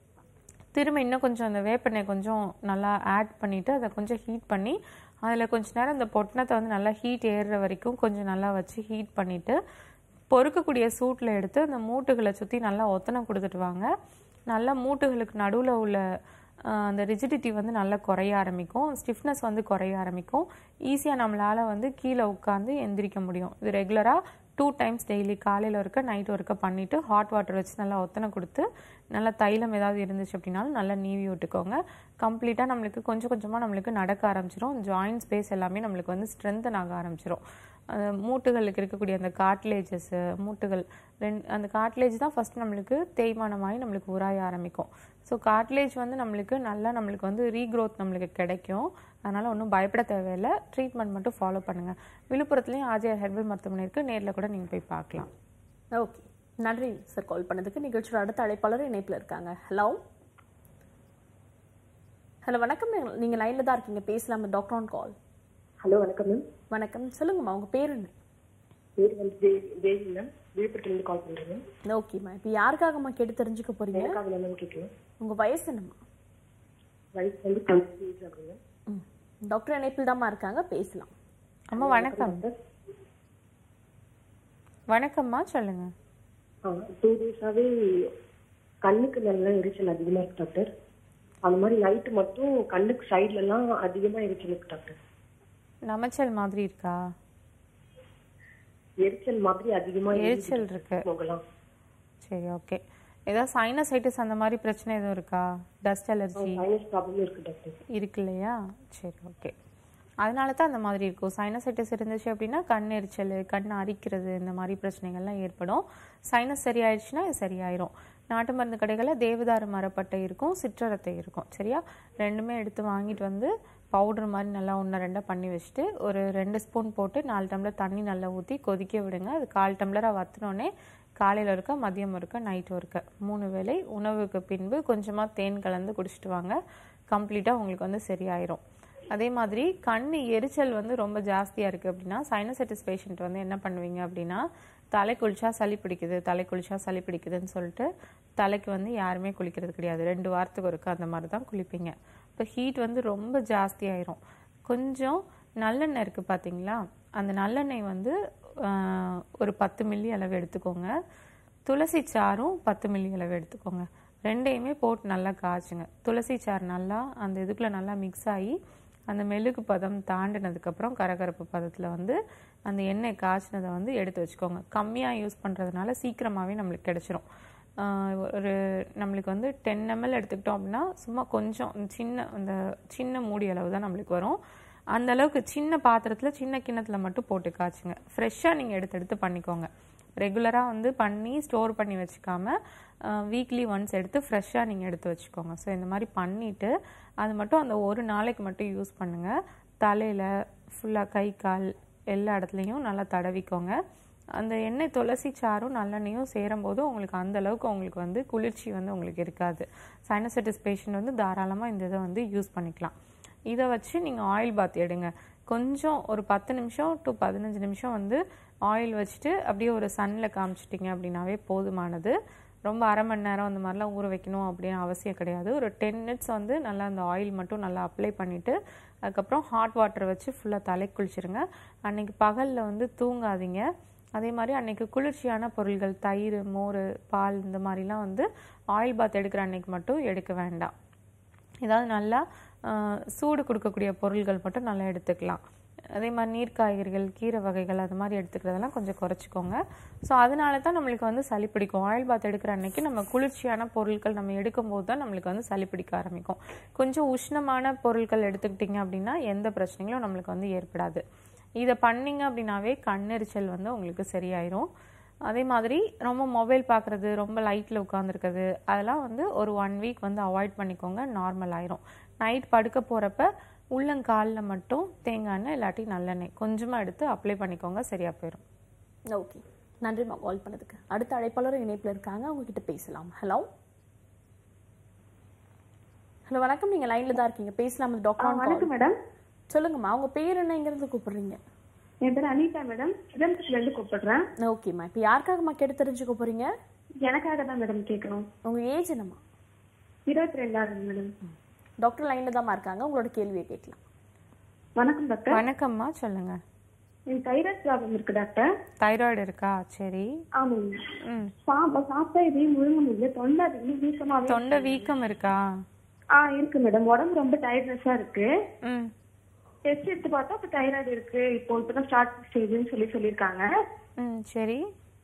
திரும்ப இன்னும் கொஞ்சம் அந்த வேப்பெண்ணெய் கொஞ்சம் நல்லா ஆட் பண்ணிவிட்டு அதை கொஞ்சம் ஹீட் பண்ணி அதில் கொஞ்ச நேரம் அந்த பொட்டணத்தை வந்து நல்லா ஹீட் ஏறுற வரைக்கும் கொஞ்சம் நல்லா வச்சு ஹீட் பண்ணிவிட்டு பொறுக்கக்கூடிய சூட்டில் எடுத்து அந்த மூட்டுகளை சுற்றி நல்லா ஒத்தனை கொடுத்துட்டு வாங்க நல்லா மூட்டுகளுக்கு நடுவில் உள்ள ஆஹ், அந்த ரிஜிடிட்டி வந்து நல்லா குறைய ஆரம்பிக்கும் ஸ்டிஃப்னஸ் வந்து குறைய ஆரம்பிக்கும் ஈஸியாக நம்மளால் வந்து கீழே உட்காந்து எந்திரிக்க முடியும் இது ரெகுலராக டூ டைம்ஸ் டெய்லி காலையில் இருக்க நைட் ஒருக்க பண்ணிவிட்டு ஹாட் வாட்டர் வச்சு நல்லா ஒத்தனை கொடுத்து நல்லா தைலம் ஏதாவது இருந்துச்சு அப்படின்னாலும் நல்லா நீவி விட்டுக்கோங்க கம்ப்ளீட்டாக நம்மளுக்கு கொஞ்சம் கொஞ்சமாக நம்மளுக்கு நடக்க ஆரம்பிச்சிரும் ஜாயிண்ட் ஸ்பேஸ் எல்லாமே நம்மளுக்கு வந்து ஸ்ட்ரென்தன் ஆக ஆரம்பிச்சிரும் அந்த மூட்டுகளுக்கு இருக்கக்கூடிய அந்த காட்லேஜஸ் மூட்டுகள் ரெண்டு அந்த காட்லேஜ் தான் ஃபஸ்ட் நம்மளுக்கு தேய்மானமாகி நம்மளுக்கு உராய ஆரம்பிக்கும் ஸோ காட்லேஜ் வந்து நம்மளுக்கு நல்லா நம்மளுக்கு வந்து ரீக்ரோத் நம்மளுக்கு கிடைக்கும் அதனால் ஒன்றும் பயப்பட தேவையில்லை ட்ரீட்மெண்ட் மட்டும் ஃபாலோ பண்ணுங்கள் விழுப்புரத்துலேயும் ஆஜிஆர் ஹெர்பல் மருத்துவமனை இருக்குது நேரில் கூட நீங்கள் போய் பார்க்கலாம் ஓகே நன்றி சார் கால் பண்ணதுக்கு நிகழ்ச்சியோட அடுத்த அழைப்பாளர் இணைப்பில் இருக்காங்க ஹலோ ஹலோ வணக்கம் நீங்க- நீங்க லைன்ல தான் இருக்கீங்க பேசலாம் டாக்டர் ஆன் கால் ஹலோ வணக்கம் மேம் வணக்கம் சொல்லுங்கம்மா உங்க பேர் என்ன பேர் வந்து தேவி தேவி மேம் விழுப்புரத்துலேருந்து கால் பண்ணுறேன் ஓகேம்மா இப்போ யாருக்காகம்மா கேட்டு தெரிஞ்சுக்க போறீங்க எனக்காக மேம் கேட்கணும் உங்க வயசு என்னம்மா வயசு வந்து டுவெண்ட்டி ஏஜ் ஆகுது ம் டாக்டர் இணைப்பில் தாம்மா இருக்காங்க பேசலாம் அம்மா வணக்கம் வணக்கம்மா சொல்லுங்கள் டூ டேஸாவே கண்ணுக்கு நல்லா எரிச்சல் அதிகமா இருக்கு டாக்டர் அந்த மாதிரி நைட்டு மட்டும் கண்ணுக்கு சைட்ல எல்லாம் அதிகமா எரிச்சல் இருக்கு டாக்டர் நமைச்சல் மாதிரி இருக்கா எரிச்சல் மாதிரி அதிகமா எரிச்சல் இருக்கு போகலாம் சரி ஓகே ஏதாவது சைனசைட்டிஸ் அந்த மாதிரி பிரச்சனை எதுவும் இருக்கா டஸ்ட் அலர்ஜி சைனஸ் ப்ராப்ளம் இருக்கு டாக்டர் இருக்கு இல்லையா சரி ஓகே அதனால தான் அந்த மாதிரி இருக்கும் சைனசைட்டிஸ் இருந்துச்சு அப்படின்னா கண் எரிச்சல் கண் அரிக்கிறது இந்த மாதிரி பிரச்சனைகள்லாம் ஏற்படும் சைனஸ் சரியாயிடுச்சுன்னா இது சரியாயிரும் நாட்டு மருந்து கடைகளில் தேவதாரு மரப்பட்டை இருக்கும் சிற்றரத்தை இருக்கும் சரியா ரெண்டுமே எடுத்து வாங்கிட்டு வந்து பவுடர் மாதிரி நல்லா ஒன்று ரெண்டாக பண்ணி வச்சுட்டு ஒரு ரெண்டு ஸ்பூன் போட்டு நாலு டம்ளர் தண்ணி நல்லா ஊற்றி கொதிக்க விடுங்க அது கால் டம்ளராக வற்றினோடனே காலையில் இருக்க மதியம் இருக்க நைட்டும் இருக்க மூணு வேளை உணவுக்கு பின்பு கொஞ்சமாக தேன் கலந்து குடிச்சிட்டு வாங்க கம்ப்ளீட்டாக உங்களுக்கு வந்து சரியாயிரும் அதே மாதிரி கண் எரிச்சல் வந்து ரொம்ப ஜாஸ்தியாக இருக்குது அப்படின்னா சைனசைட்டிஸ் பேஷண்ட் வந்து என்ன பண்ணுவீங்க அப்படின்னா தலை குளிச்சா சளி பிடிக்குது தலை குளிச்சா சளி பிடிக்குதுன்னு சொல்லிட்டு தலைக்கு வந்து யாருமே குளிக்கிறது கிடையாது ரெண்டு வாரத்துக்கு ஒருக்க அந்த மாதிரி தான் குளிப்பீங்க இப்போ ஹீட் வந்து ரொம்ப ஜாஸ்தியாயிரும் கொஞ்சம் நல்லெண்ணெய் இருக்குது பார்த்தீங்களா அந்த நல்லெண்ணெய் வந்து ஆஹ், ஒரு பத்து மில்லி அளவு எடுத்துக்கோங்க துளசி சாறும் பத்து மில்லி அளவு எடுத்துக்கோங்க ரெண்டையுமே போட்டு நல்லா காய்ச்சுங்க துளசி சாறு நல்லா அந்த இதுக்குள்ளே நல்லா மிக்ஸ் ஆகி அந்த மெழுகு பதம் தாண்டினதுக்கப்புறம் கரகரப்பு பதத்தில் வந்து அந்த எண்ணெய் காய்ச்சினதை வந்து எடுத்து வச்சுக்கோங்க கம்மியாக யூஸ் பண்ணுறதுனால சீக்கிரமாகவே நம்மளுக்கு கிடச்சிரும் ஆஹ் ஒரு நம்மளுக்கு வந்து டென் எம்எல் எடுத்துக்கிட்டோம் அப்படின்னா சும்மா கொஞ்சம் சின்ன அந்த சின்ன மூடி அளவு தான் நம்மளுக்கு வரும் அந்த அளவுக்கு சின்ன பாத்திரத்தில் சின்ன கிண்ணத்தில் மட்டும் போட்டு காய்ச்சுங்க ஃப்ரெஷ்ஷாக நீங்கள் எடுத்து எடுத்து பண்ணிக்கோங்க ரெகுலராக வந்து பண்ணி ஸ்டோர் பண்ணி வச்சுக்காம வீக்லி ஒன்ஸ் எடுத்து ஃப்ரெஷ்ஷாக நீங்கள் எடுத்து வச்சுக்கோங்க ஸோ இந்த மாதிரி பண்ணிவிட்டு அது மட்டும் அந்த ஒரு நாளைக்கு மட்டும் யூஸ் பண்ணுங்கள் தலையில் ஃபுல்லாக கை கால் எல்லா இடத்துலையும் நல்லா தடவிக்கோங்க அந்த எண்ணெய் துளசி சாரும் நல்லெண்ணெயும் சேரும்போது உங்களுக்கு அந்த அளவுக்கு உங்களுக்கு வந்து குளிர்ச்சி வந்து உங்களுக்கு இருக்காது சைனசைட்டிஸ் பேஷண்ட் வந்து தாராளமாக இந்த இதை வந்து யூஸ் பண்ணிக்கலாம் இதை வச்சு நீங்கள் ஆயில் பாத் எடுங்க கொஞ்சம் ஒரு பத்து நிமிஷம் டு பதினஞ்சு நிமிஷம் வந்து ஆயில் வச்சுட்டு அப்படியே ஒரு சன்னில் காமிச்சிட்டிங்க அப்படின்னாவே போதுமானது ரொம்ப அரை மணி நேரம் அந்த மாதிரிலாம் ஊற வைக்கணும் அப்படின்னு அவசியம் கிடையாது ஒரு டென் மினிட்ஸ் வந்து நல்லா அந்த ஆயில் மட்டும் நல்லா அப்ளை பண்ணிவிட்டு அதுக்கப்புறம் ஹாட் வாட்டர் வச்சு ஃபுல்லாக தலை குளிச்சிருங்க அன்னைக்கு பகலில் வந்து தூங்காதீங்க அதே மாதிரி அன்னைக்கு குளிர்ச்சியான பொருள்கள் தயிர் மோர் பால் இந்த மாதிரிலாம் வந்து ஆயில் பாத் எடுக்கிற அன்னைக்கு மட்டும் எடுக்க வேண்டாம் ஏதாவது நல்லா ஆஹ், சூடு கொடுக்கக்கூடிய பொருள்கள் மட்டும் நல்லா எடுத்துக்கலாம் அதே மாதிரி நீர் காய்கறிகள் கீரை வகைகள் அது மாதிரி எடுத்துக்கிறதெல்லாம் கொஞ்சம் குறைச்சிக்கோங்க ஸோ அதனால தான் நம்மளுக்கு வந்து சளி பிடிக்கும் ஆயில் பாத் எடுக்கிற அன்னைக்கு நம்ம குளிர்ச்சியான பொருட்கள் நம்ம எடுக்கும்போது தான் நம்மளுக்கு வந்து சளி பிடிக்க ஆரம்பிக்கும் கொஞ்சம் உஷ்ணமான பொருட்கள் எடுத்துக்கிட்டிங்க அப்படின்னா எந்த பிரச்சனைகளும் நம்மளுக்கு வந்து ஏற்படாது இதை பண்ணீங்க அப்படின்னாவே கண்ணெரிச்சல் வந்து உங்களுக்கு சரியாயிரும் அதே மாதிரி ரொம்ப மொபைல் பார்க்குறது ரொம்ப லைட்டில் உட்காந்துருக்கிறது அதெல்லாம் வந்து ஒரு ஒன் வீக் வந்து அவாய்ட் பண்ணிக்கோங்க நார்மல் ஆயிரும் நைட் படுக்க போகிறப்ப உள்ளங்காலில் மட்டும் தேங்காய் எண்ணெய் இல்லாட்டி நல்லெண்ணெய் கொஞ்சமாக எடுத்து அப்ளை பண்ணிக்கோங்க சரியாக போயிடும் ஓகே நன்றிம்மா கால் பண்ணதுக்கு அடுத்த அழைப்பாளர் இணைப்பில் இருக்காங்க அவங்க கிட்ட பேசலாம் ஹலோ ஹலோ வணக்கம் நீங்க லைன்ல தான் இருக்கீங்க பேசலாம் டாக்டர் வணக்கம் மேடம் சொல்லுங்கம்மா உங்க பேர் என்ன இங்கிருந்து கூப்பிடுறீங்க என் பேர் அனிதா மேடம் சிதம்பரத்துல இருந்து கூப்பிடுறேன் ஓகேம்மா இப்போ யாருக்காகம்மா கேட்டு தெரிஞ்சுக்க போறீங்க எனக்காக தான் மேடம் கேட்கணும் உங்க ஏஜ் என்னம்மா இருபத்தி ரெண்டாவது மேடம் டாக்டர் லைன்ல தாம்மா இருக்காங்க உங்களோட கேள்வியை கேட்கலாம் வணக்கம் டாக்டர் வணக்கம்மா சொல்லுங்க எனக்கு தைராய்டு ப்ராப்ளம் இருக்கு டாக்டர் தைராய்டு இருக்கா சரி ஆமாங்க ம் சாப்பா சாப்பிட்டா எதையும் முழுங்க முடியல தொண்டை அதிகம் வீக்கமாவே தொண்டை வீக்கம் இருக்கா ஆ இருக்கு மேடம் உடம்பு ரொம்ப டயர்ட்னஸா இருக்கு ம் டெஸ்ட் எடுத்து பார்த்தா இப்போ தைராய்டு இருக்கு இப்போ இப்பதான் ஸ்டார்ட் ஸ்டேஜ்னு சொல்லி சொல்லியிருக்காங்க ம் சரி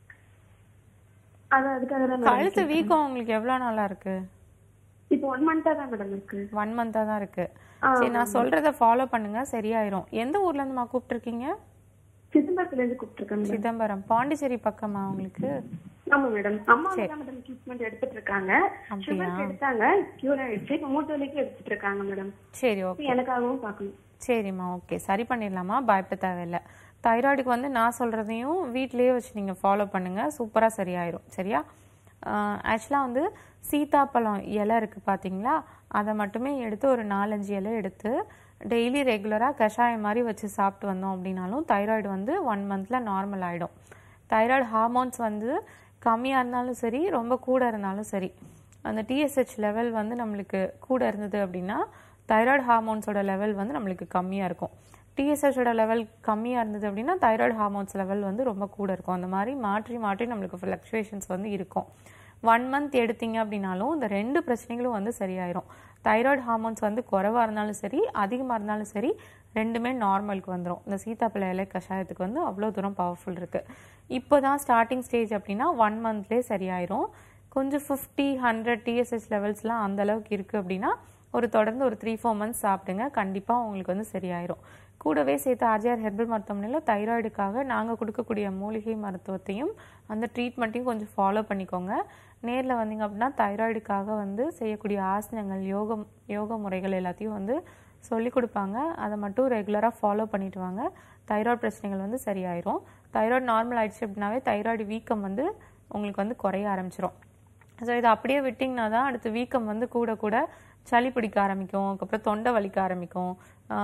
அது அதுக்காக தான் மேடம் கழுத்து வீக்கம் உங்களுக்கு எவ்வளோ நாளா இருக்கு இப்போ ஒன் மந்தா தான் மேடம் இருக்கு ஒன் மந்தாக தான் இருக்கு சரி நான் சொல்றத ஃபாலோ பண்ணுங்க சரியாயிரும் எந்த ஊர்ல இருந்துமா கூப்பிட்டுருக்கீங்க சிதம்பரத்துல இருந்து கூப்பிட்டுருக்கேன் மேடம் சிதம்பரம் பாண்டிச்சேரி பக்கமா உங்களுக்கு ஆமா மேடம் அம்மா தான் மேடம் ட்ரீட்மெண்ட் எடுத்துட்டு இருக்காங்க சுகர் எடுத்தாங்க கியூர் ஆயிடுச்சு இப்போ மூட்டு வலிக்கு எடுத்துட்டு இருக்காங்க மேடம் சரி ஓகே எனக்காகவும் பார்க்கணும் சரிம்மா ஓகே சரி பண்ணிடலாமா பயப்பட தேவையில்லை தைராய்டுக்கு வந்து நான் சொல்கிறதையும் வீட்டிலேயே வச்சு நீங்கள் ஃபாலோ பண்ணுங்கள் சூப்பராக சரியாயிரும் சரியா ஆக்சுவலாக வந்து சீதாப்பழம் இலை இருக்குது பார்த்தீங்களா அதை மட்டுமே எடுத்து ஒரு நாலஞ்சு இலை எடுத்து டெய்லி ரெகுலராக கஷாயம் மாதிரி வச்சு சாப்பிட்டு வந்தோம் அப்படின்னாலும் தைராய்டு வந்து ஒன் மந்தில் நார்மல் ஆகிடும் தைராய்டு ஹார்மோன்ஸ் வந்து கம்மியாக இருந்தாலும் சரி ரொம்ப கூட இருந்தாலும் சரி அந்த டிஎஸ்ஹெச் லெவல் வந்து நம்மளுக்கு கூட இருந்தது அப்படின்னா தைராய்டு ஹார்மோன்ஸோட லெவல் வந்து நம்மளுக்கு கம்மியாக இருக்கும் டிஎஸ்ஹெச்சோட லெவல் கம்மியாக இருந்தது அப்படின்னா தைராய்டு ஹார்மோன்ஸ் லெவல் வந்து ரொம்ப கூட இருக்கும் அந்த மாதிரி மாற்றி மாற்றி நம்மளுக்கு ஃப்ளக்சுவேஷன்ஸ் வந்து இருக்கும் ஒன் மந்த் எடுத்தீங்க அப்படின்னாலும் இந்த ரெண்டு பிரச்சனைகளும் வந்து சரியாயிரும் தைராய்டு ஹார்மோன்ஸ் வந்து குறைவாக இருந்தாலும் சரி அதிகமாக இருந்தாலும் சரி ரெண்டுமே நார்மலுக்கு வந்துடும் இந்த சீதாப்பழ இலை கஷாயத்துக்கு வந்து அவ்வளோ தூரம் பவர்ஃபுல் இருக்குது இப்போ தான் ஸ்டார்டிங் ஸ்டேஜ் அப்படின்னா ஒன் மந்த்லேயே சரியாயிரும் கொஞ்சம் ஃபிஃப்டி ஹண்ட்ரட் டிஎஸ்எஸ் லெவல்ஸ்லாம் அந்த அளவுக்கு இருக்குது அப்படின்னா ஒரு தொடர்ந்து ஒரு த்ரீ ஃபோர் மந்த்ஸ் சாப்பிடுங்க கண்டிப்பாக உங்களுக்கு வந்து சரியாயிரும் கூடவே சேர்த்து ஆர்ஜிஆர் ஹெர்பல் மருத்துவமனையில் தைராய்டுக்காக நாங்கள் கொடுக்கக்கூடிய மூலிகை மருத்துவத்தையும் அந்த ட்ரீட்மெண்ட்டையும் கொஞ்சம் ஃபாலோ பண்ணிக்கோங்க நேரில் வந்தீங்க அப்படின்னா தைராய்டுக்காக வந்து செய்யக்கூடிய ஆசனங்கள் யோகம் யோக முறைகள் எல்லாத்தையும் வந்து சொல்லி கொடுப்பாங்க அதை மட்டும் ரெகுலராக ஃபாலோ பண்ணிட்டு வாங்க தைராய்டு பிரச்சனைகள் வந்து சரியாயிரும் தைராய்டு நார்மல் ஆயிடுச்சு அப்படின்னாவே தைராய்டு வீக்கம் வந்து உங்களுக்கு வந்து குறைய ஆரம்பிச்சிரும் ஸோ இதை அப்படியே விட்டிங்கன்னா தான் அடுத்து வீக்கம் வந்து கூட கூட சளி பிடிக்க ஆரம்பிக்கும் அதுக்கப்புறம் தொண்டை வலிக்க ஆரம்பிக்கும்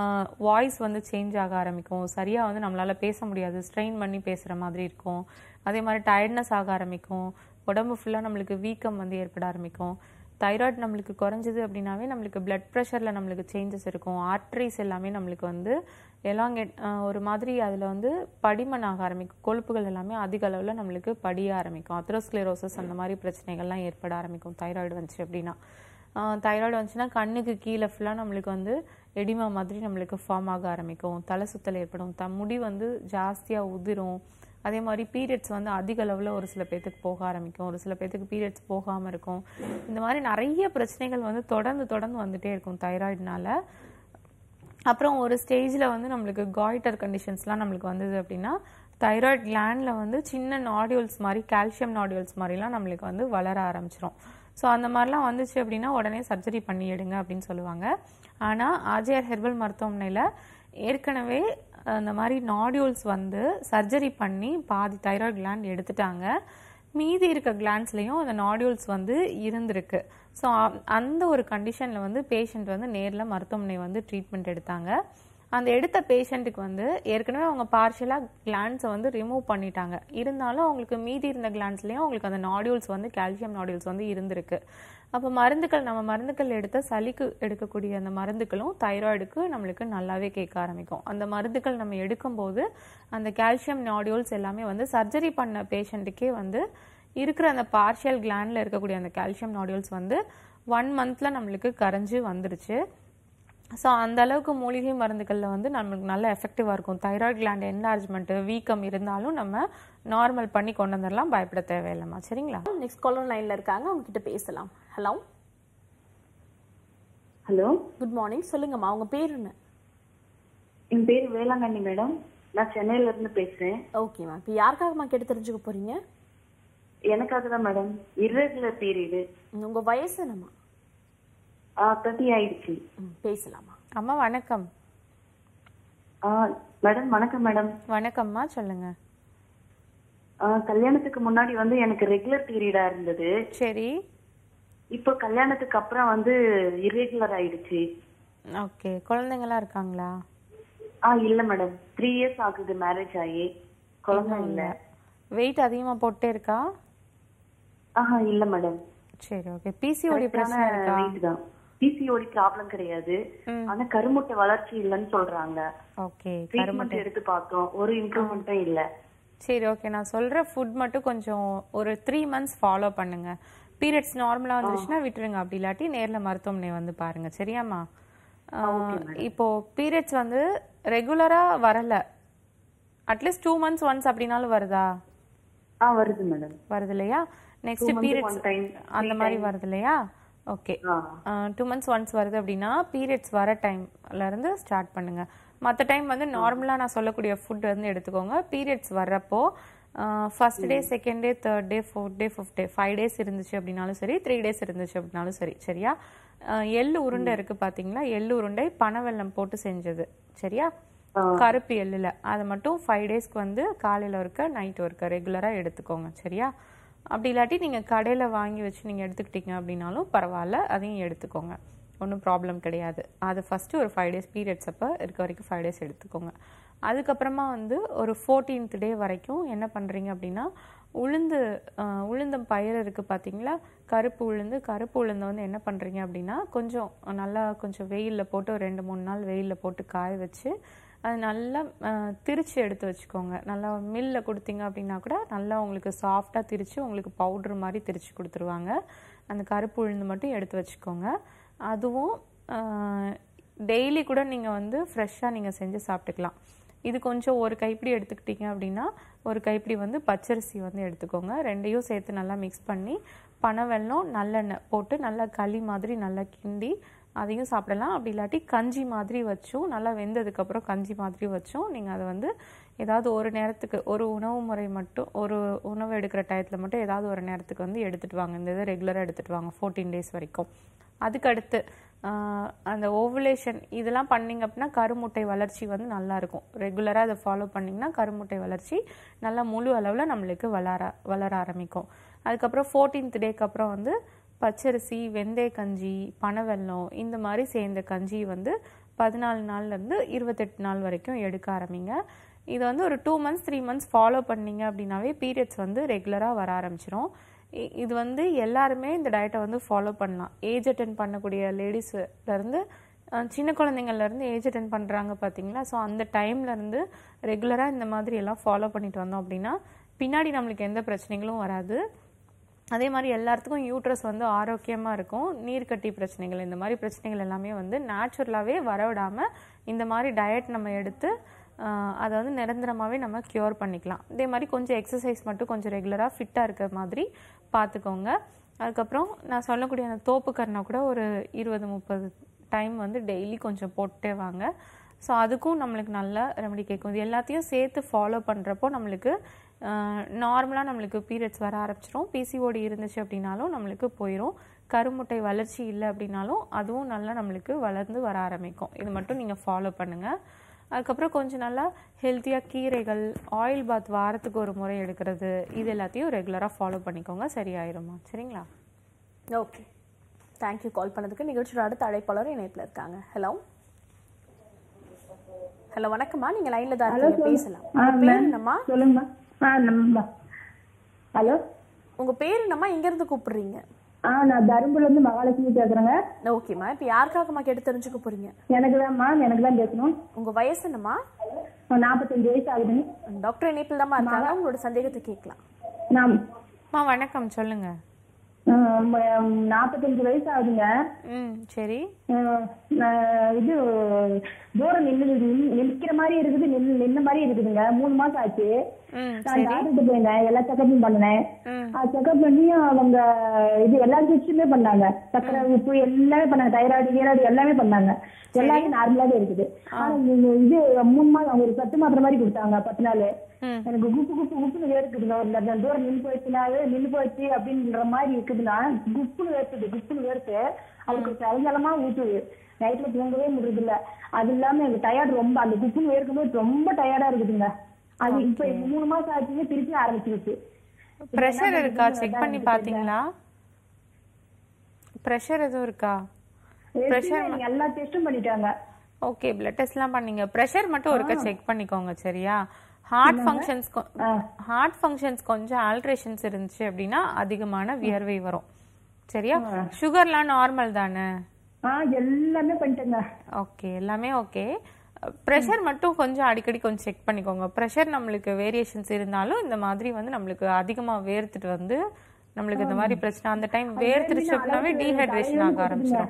வாய்ஸ் வந்து சேஞ்ச் ஆக ஆரம்பிக்கும் சரியாக வந்து நம்மளால் பேச முடியாது ஸ்ட்ரெயின் பண்ணி பேசுகிற மாதிரி இருக்கும் அதே மாதிரி டயர்ட்னஸ் ஆக ஆரம்பிக்கும் உடம்பு ஃபுல்லாக நம்மளுக்கு வீக்கம் வந்து ஏற்பட ஆரம்பிக்கும் தைராய்டு நம்மளுக்கு குறைஞ்சது அப்படின்னாவே நம்மளுக்கு பிளட் ப்ரெஷரில் நம்மளுக்கு சேஞ்சஸ் இருக்கும் ஆர்ட்ரிஸ் எல்லாமே நம்மளுக்கு வந்து எலாங்கேட் ஒரு மாதிரி அதில் வந்து படிமன் ஆக ஆரம்பிக்கும் கொழுப்புகள் எல்லாமே அதிக அளவில் நம்மளுக்கு படிய ஆரம்பிக்கும் அத்ரோஸ்க்ளேரோசஸ் அந்த மாதிரி பிரச்சனைகள்லாம் ஏற்பட ஆரம்பிக்கும் தைராய்டு வந்துச்சு அப்படின்னா தைராய்டு வந்துச்சுன்னா கண்ணுக்கு கீழே ஃபுல்லாக நம்மளுக்கு வந்து எடிமா மாதிரி நம்மளுக்கு ஃபார்ம் ஆக ஆரம்பிக்கும் தலை சுத்தல் ஏற்படும் த முடி வந்து ஜாஸ்தியாக உதிரும் அதே மாதிரி பீரியட்ஸ் வந்து அதிக அளவில் ஒரு சில பேர்த்துக்கு போக ஆரம்பிக்கும் ஒரு சில பேர்த்துக்கு பீரியட்ஸ் போகாமல் இருக்கும் இந்த மாதிரி நிறைய பிரச்சனைகள் வந்து தொடர்ந்து தொடர்ந்து வந்துட்டே இருக்கும் தைராய்டுனால அப்புறம் ஒரு ஸ்டேஜில் வந்து நம்மளுக்கு காய்டர் கண்டிஷன்ஸ்லாம் நம்மளுக்கு வந்தது அப்படின்னா தைராய்டு கிளாண்டில் வந்து சின்ன நாடியூல்ஸ் மாதிரி கால்சியம் நாடியூல்ஸ் மாதிரிலாம் நம்மளுக்கு வந்து வளர ஆரம்பிச்சிரும் ஸோ அந்த மாதிரிலாம் வந்துச்சு அப்படின்னா உடனே சர்ஜரி பண்ணி எடுங்க அப்படின்னு சொல்லுவாங்க ஆனால் ஆர்ஜிஆர் ஹெர்பல் மருத்துவமனையில் ஏற்கனவே அந்த மாதிரி நாடியூல்ஸ் வந்து சர்ஜரி பண்ணி பாதி தைராய்டு கிளாண்ட் எடுத்துட்டாங்க மீதி இருக்க கிளாண்ட்ஸ்லேயும் அந்த நாடியூல்ஸ் வந்து இருந்திருக்கு ஸோ அந்த ஒரு கண்டிஷனில் வந்து பேஷண்ட் வந்து நேரில் மருத்துவமனை வந்து ட்ரீட்மெண்ட் எடுத்தாங்க அந்த எடுத்த பேஷண்ட்டுக்கு வந்து ஏற்கனவே அவங்க பார்ஷியலாக கிளாண்ட்ஸை வந்து ரிமூவ் பண்ணிட்டாங்க இருந்தாலும் அவங்களுக்கு மீதி இருந்த கிளாண்ட்ஸ்லேயும் அவங்களுக்கு அந்த நாடியூல்ஸ் வந்து கால்சியம் நாடியூல்ஸ் வந்து இருந்திருக்கு அப்போ மருந்துகள் நம்ம மருந்துகள் எடுத்த சளிக்கு எடுக்கக்கூடிய அந்த மருந்துகளும் தைராய்டுக்கு நம்மளுக்கு நல்லாவே கேட்க ஆரம்பிக்கும் அந்த மருந்துகள் நம்ம எடுக்கும்போது அந்த கால்சியம் நாடியூல்ஸ் எல்லாமே வந்து சர்ஜரி பண்ண பேஷண்ட்டுக்கே வந்து இருக்கிற அந்த பார்ஷியல் கிளாண்டில் இருக்கக்கூடிய அந்த கால்சியம் நாடியூல்ஸ் வந்து ஒன் மந்த்தில் நம்மளுக்கு கரைஞ்சு வந்துருச்சு ஸோ அந்த அளவுக்கு மூலிகை மருந்துகளில் வந்து நம்மளுக்கு நல்ல எஃபெக்டிவாக இருக்கும் தைராய்டு கிளாண்ட் என்லார்ஜ்மெண்ட்டு வீக்கம் இருந்தாலும் நம்ம நார்மல் பண்ணி கொண்டு வந்துடலாம் பயப்பட தேவையில்லைம்மா சரிங்களா நெக்ஸ்ட் காலர் லைன்ல இருக்காங்க அவங்க கிட்ட பேசலாம் ஹலோ ஹலோ குட் மார்னிங் சொல்லுங்கம்மா உங்க பேர் என்ன என் பேர் வேளாங்கண்ணி மேடம் நான் சென்னையில இருந்து பேசுறேன் ஓகேம்மா இப்போ யாருக்காகம்மா கேட்டு தெரிஞ்சுக்க போறீங்க எனக்காக தான் மேடம் இர்ரெகுலர் பீரியடு உங்க வயசு என்னம்மா தேர்ட்டி ஆயிடுச்சு ம், பேசலாமா அம்மா வணக்கம் ஆ, மேடம் வணக்கம் மேடம் வணக்கம்மா சொல்லுங்க ஆ, கல்யாணத்துக்கு முன்னாடி வந்து எனக்கு ரெகுலர் பீரியடா இருந்தது சரி இப்போ கல்யாணத்துக்கு அப்புறம் வந்து இர்ரெகுலர் ஆயிடுச்சு ஓகே குழந்தைங்களாம் இருக்காங்களா ஆ இல்ல மேடம் த்ரீ இயர்ஸ் ஆகுது மேரேஜ் ஆகி குழந்தை இல்ல வெயிட் அதிகமாக போட்டே இருக்கா ஆஹா இல்ல மேடம் சரி ஓகே பிசிஓடி பிரச்சனை இருக்கா வெயிட் தான் பிசிஓடி ப்ராப்ளம் கிடையாது ஆனா கருமுட்டை வளர்ச்சி இல்லைன்னு சொல்றாங்க ஓகே ட்ரீட்மெண்ட் எடுத்து பார்த்தோம் ஒரு இம்ப்ரூவ்மெண்ட்டும் இல்ல சரி ஓகே நான் சொல்ற ஃபுட் மட்டும் கொஞ்சம் ஒரு த்ரீ மந்த்ஸ் ஃபாலோ பண்ணுங்க பீரியட்ஸ் நார்மலாக வந்துருச்சுன்னா விட்டுருங்க அப்படி இல்லாட்டி நேரில் மருத்துவமனை வந்து பாருங்க சரியாம்மா ஆஹ், இப்போ பீரியட்ஸ் வந்து ரெகுலரா வரல அட்லீஸ்ட் டூ மந்த்ஸ் ஒன்ஸ் அப்படின்னாலும் வருதா ஆ வருது மேடம் வருது இல்லையா next months periods one time, அந்த மாதிரி வருது இல்லையா ஓகே ஆ டூ மந்த்ஸ் ஒன்ஸ் வருது அப்படின்னா பீரியட்ஸ் வர டைம்ல இருந்து ஸ்டார்ட் பண்ணுங்க மற்ற டைம் வந்து நார்மலாக நான் சொல்லக்கூடிய ஃபுட் வந்து எடுத்துக்கோங்க பீரியட்ஸ் வர்றப்போ first day second day third day fourth day fifth day five days இருந்துச்சு அப்படின்னாலும் சரி த்ரீ டேஸ் இருந்துச்சு அப்படின்னாலும் சரி சரியா அஹ், எள்ளு உருண்டை இருக்கு பாத்தீங்களா எள்ளு உருண்டை பனவெல்லம் போட்டு செஞ்சது சரியா கருப்பு எள்ளுல அதை மட்டும் ஃபைவ் டேஸ்க்கு வந்து காலையில ஒருக்க நைட் ஒருக்க ரெகுலரா எடுத்துக்கோங்க சரியா அப்படி இல்லாட்டி நீங்க கடையில வாங்கி வச்சு நீங்க எடுத்துக்கிட்டீங்க அப்படின்னாலும் பரவாயில்ல அதையும் எடுத்துக்கோங்க ஒன்றும் ப்ராப்ளம் கிடையாது அது ஃபர்ஸ்ட் ஒரு ஃபைவ் டேஸ் பீரியட்ஸ் அப்போ இருக்க வரைக்கும் ஃபைவ் டேஸ் எடுத்துக்கோங்க அதுக்கப்புறமா வந்து ஒரு ஃபோர்டீன்த் டே வரைக்கும் என்ன பண்றீங்க அப்படின்னா உளுந்து அஹ், உளுந்தம் பயிர் இருக்கு பாத்தீங்களா கருப்பு உளுந்து கருப்பு உளுந்தை வந்து என்ன பண்றீங்க அப்படின்னா கொஞ்சம் நல்லா கொஞ்சம் வெயில்ல போட்டு ஒரு ரெண்டு மூணு நாள் வெயில்ல போட்டு காய வச்சு அது நல்லா அஹ், திரிச்சு எடுத்து வச்சுக்கோங்க நல்லா மில்ல கொடுத்தீங்க அப்படின்னா கூட நல்லா உங்களுக்கு சாஃப்டா திரிச்சு உங்களுக்கு பவுடர் மாதிரி திரிச்சு கொடுத்துருவாங்க அந்த கருப்பு உளுந்து மட்டும் எடுத்து வச்சுக்கோங்க அதுவும் டெய்லி கூட நீங்க வந்து ஃப்ரெஷ்ஷாக நீங்க செஞ்சு சாப்பிட்டுக்கலாம் இது கொஞ்சம் ஒரு கைப்பிடி எடுத்துக்கிட்டீங்க அப்படின்னா ஒரு கைப்பிடி வந்து பச்சரிசி வந்து எடுத்துக்கோங்க ரெண்டையும் சேர்த்து நல்லா மிக்ஸ் பண்ணி பனவெல்லம் நல்லெண்ணெய் போட்டு நல்லா களி மாதிரி நல்லா கிண்டி அதையும் சாப்பிடலாம் அப்படி இல்லாட்டி கஞ்சி மாதிரி வச்சும் நல்லா வெந்ததுக்கப்புறம் கஞ்சி மாதிரி வச்சும் நீங்கள் அதை வந்து ஏதாவது ஒரு நேரத்துக்கு ஒரு உணவு முறை மட்டும் ஒரு உணவு எடுக்கிற டயத்தில் மட்டும் ஏதாவது ஒரு நேரத்துக்கு வந்து எடுத்துட்டு வாங்க இந்த இதை ரெகுலராக எடுத்துட்டு வாங்க ஃபோர்டீன் டேஸ் வரைக்கும் அதுக்கு அடுத்து ஆஹ், அந்த ஓவுலேஷன் இதெல்லாம் பண்ணீங்க அப்படின்னா கருமுட்டை வளர்ச்சி வந்து நல்லா இருக்கும் ரெகுலராக அதை ஃபாலோ பண்ணீங்கன்னா கருமுட்டை வளர்ச்சி நல்லா முழு அளவில் நம்மளுக்கு வளர வளர ஆரம்பிக்கும் அதுக்கப்புறம் ஃபோர்டீன்த் டேக்கு அப்புறம் வந்து பச்சரிசி வெந்தய கஞ்சி பனவெல்லம் இந்த மாதிரி சேர்ந்த கஞ்சி வந்து பதினாலு நாள்லேருந்து இருபத்தெட்டு நாள் வரைக்கும் எடுக்க ஆரம்பிங்க இது வந்து ஒரு two months three months follow பண்ணீங்க அப்படின்னாவே பீரியட்ஸ் வந்து ரெகுலராக வர ஆரம்பிச்சிரும் இ- இது வந்து எல்லாருமே இந்த டயட்டை வந்து ஃபாலோ பண்ணலாம் ஏஜ் அட்டன் பண்ணக்கூடிய லேடிஸ்லேருந்து சின்ன குழந்தைங்கள்லேருந்து ஏஜ் அட்டன் பண்ணுறாங்க பார்த்தீங்களா ஸோ அந்த டைம்லேருந்து ரெகுலராக இந்த மாதிரி எல்லாம் ஃபாலோ பண்ணிட்டு வந்தோம் அப்படின்னா பின்னாடி நம்மளுக்கு எந்த பிரச்சனைகளும் வராது அதே மாதிரி எல்லாத்துக்கும் யூட்ரஸ் வந்து ஆரோக்கியமாக இருக்கும் நீர்க்கட்டி பிரச்சனைகள் இந்த மாதிரி பிரச்சனைகள் எல்லாமே வந்து நேச்சுரலாகவே வரவிடாமல் இந்த மாதிரி டயட் நம்ம எடுத்து ஆஹ், அதை வந்து நிரந்தரமாகவே நம்ம க்யூர் பண்ணிக்கலாம் இதே மாதிரி கொஞ்சம் எக்ஸசைஸ் மட்டும் கொஞ்சம் ரெகுலராக ஃபிட்டாக இருக்கிற மாதிரி பார்த்துக்கோங்க அதுக்கப்புறம் நான் சொல்லக்கூடிய அந்த தோப்பு கரணை கூட ஒரு இருபது முப்பது டைம் வந்து டெய்லி கொஞ்சம் போட்டே வாங்க ஸோ அதுக்கும் நம்மளுக்கு நல்ல ரெமெடி கேட்கும் இது எல்லாத்தையும் சேர்த்து ஃபாலோ பண்ணுறப்போ நம்மளுக்கு நார்மலாக நம்மளுக்கு பீரியட்ஸ் வர ஆரம்பிச்சிரும் பிசிஓடி இருந்துச்சு அப்படின்னாலும் நம்மளுக்கு போயிடும் கருமுட்டை வளர்ச்சி இல்லை அப்படின்னாலும் அதுவும் நல்லா நம்மளுக்கு வளர்ந்து வர ஆரம்பிக்கும் இது மட்டும் நீங்கள் ஃபாலோ பண்ணுங்கள் அதுக்கப்புறம் கொஞ்சம் நல்லா ஹெல்த்தியாக கீரைகள் ஆயில் பாத் வாரத்துக்கு ஒரு முறை எடுக்கிறது இது எல்லாத்தையும் ரெகுலராக ஃபாலோ பண்ணிக்கோங்க சரியாயிருமா சரிங்களா ஓகே தேங்க்யூ கால் பண்ணதுக்கு நிகழ்ச்சியோட அடுத்த அழைப்பாளர் இணைப்பில் இருக்காங்க ஹலோ ஹலோ வணக்கம்மா நீங்க லைன்ல தான் இருக்கீங்க பேசலாம் உங்க பேர் என்னம்மா சொல்லுங்கம்மா ஆ நம்ம ஹலோ உங்க பேர் என்னம்மா எங்க இருந்து கூப்பிடுறீங்க ஆ நான் தருமபுரில இருந்து மகாலட்சுமி பேசுறேங்க ஓகேம்மா இப்போ யாருக்காகம்மா கேட்டு தெரிஞ்சுக்க போறீங்க எனக்கு தான்மா எனக்கு தான் பேசணும் உங்க வயசு என்னம்மா நாற்பத்தஞ்சு வயசு ஆகுதுங்க டாக்டர் இணைப்பில் தான்மா இருக்காங்க உங்களோட சந்தேகத்தை கேட்கலாம் நான் அம்மா வணக்கம் சொல்லுங்க நாற்பத்தஞ்சு வயசு ஆகுதுங்க ம் சரி ம், நான் இது தூரம் நின்று நிற்கிற மாதிரி இருக்குது நின்னு நின்ன மாதிரி இருக்குதுங்க மூணு மாசம் ஆச்சு ம் நான் டாக்டர் போயிருந்தேன் எல்லா செக்கப்பும் பண்ணினேன் செக்கப் பண்ணி அவங்க இது எல்லா டெஸ்ட்டுமே பண்ணாங்க சக்கரை உப்பு எல்லாமே பண்ணாங்க தைராய்டு கீராய்டு எல்லாமே பண்ணாங்க எல்லாமே நார்மலாவே இருக்குது ஆனா நீங்க இது மூணு மாதம் ஒரு பத்து மாத்திரை மாதிரி கொடுத்தாங்க பத்து நாள் எனக்கு குப்பு குப்பு குப்புன்னு வேர்க்குதுங்க ஒரு இந்த தூரம் நின்று போயிடுச்சுனாவே நின்று போயிடுச்சு அப்படின்ற மாதிரி இருக்குதுன்னா குப்புன்னு வேர்க்குது குப்புன்னு வேர்த்து அதுக்கு சலஞ்சலமா ஊத்துது நைட்ல தூங்கவே முடியறது இல்ல அது இல்லாம எனக்கு டயர்ட் ரொம்ப அந்த குப்புன்னு வேர்க்கும்போது ரொம்ப டயர்டா இருக்குதுங்க அது இப்ப இந்த மூணு மாசம் ஆச்சுங்க திருப்பி ஆரம்பிச்சிருச்சு ப்ரெஷர் இருக்கா செக் பண்ணி பார்த்தீங்களா ப்ரெஷர் எதுவும் இருக்கா Pressure எல்லா டெஸ்டும் பண்ணிட்டாங்க ஓகே பிளட் டெஸ்ட்லாம் பண்ணீங்க ப்ரெஷர் மட்டும் ஒருக்கா செக் பண்ணிக்கோங்க சரியா ஹார்ட் ஃபங்க்ஷன்ஸ் ஹார்ட் ஃபங்க்ஷன்ஸ் கொஞ்சம் ஆல்ட்ரேஷன்ஸ் இருந்துச்சு அப்படின்னா அதிகமான வியர்வை வரும் சரியா சுகர்லாம் நார்மல் தானே ஆ எல்லாமே பண்ணிட்டேங்க ஓகே எல்லாமே ஓகே ப்ரெஷர் மட்டும் கொஞ்சம் அடிக்கடி கொஞ்சம் செக் பண்ணிக்கோங்க ப்ரெஷர் நம்மளுக்கு வேரியேஷன்ஸ் இருந்தாலும் இந்த மாதிரி வந்து நம்மளுக்கு அதிகமாக வேர்த்துட்டு வந்து நம்மளுக்கு இந்த மாதிரி பிரச்சனை அந்த டைம் வேர்த்துருச்சு அப்படின்னாவே டீஹைட்ரேஷன் ஆக ஆரம்பிச்சிடும்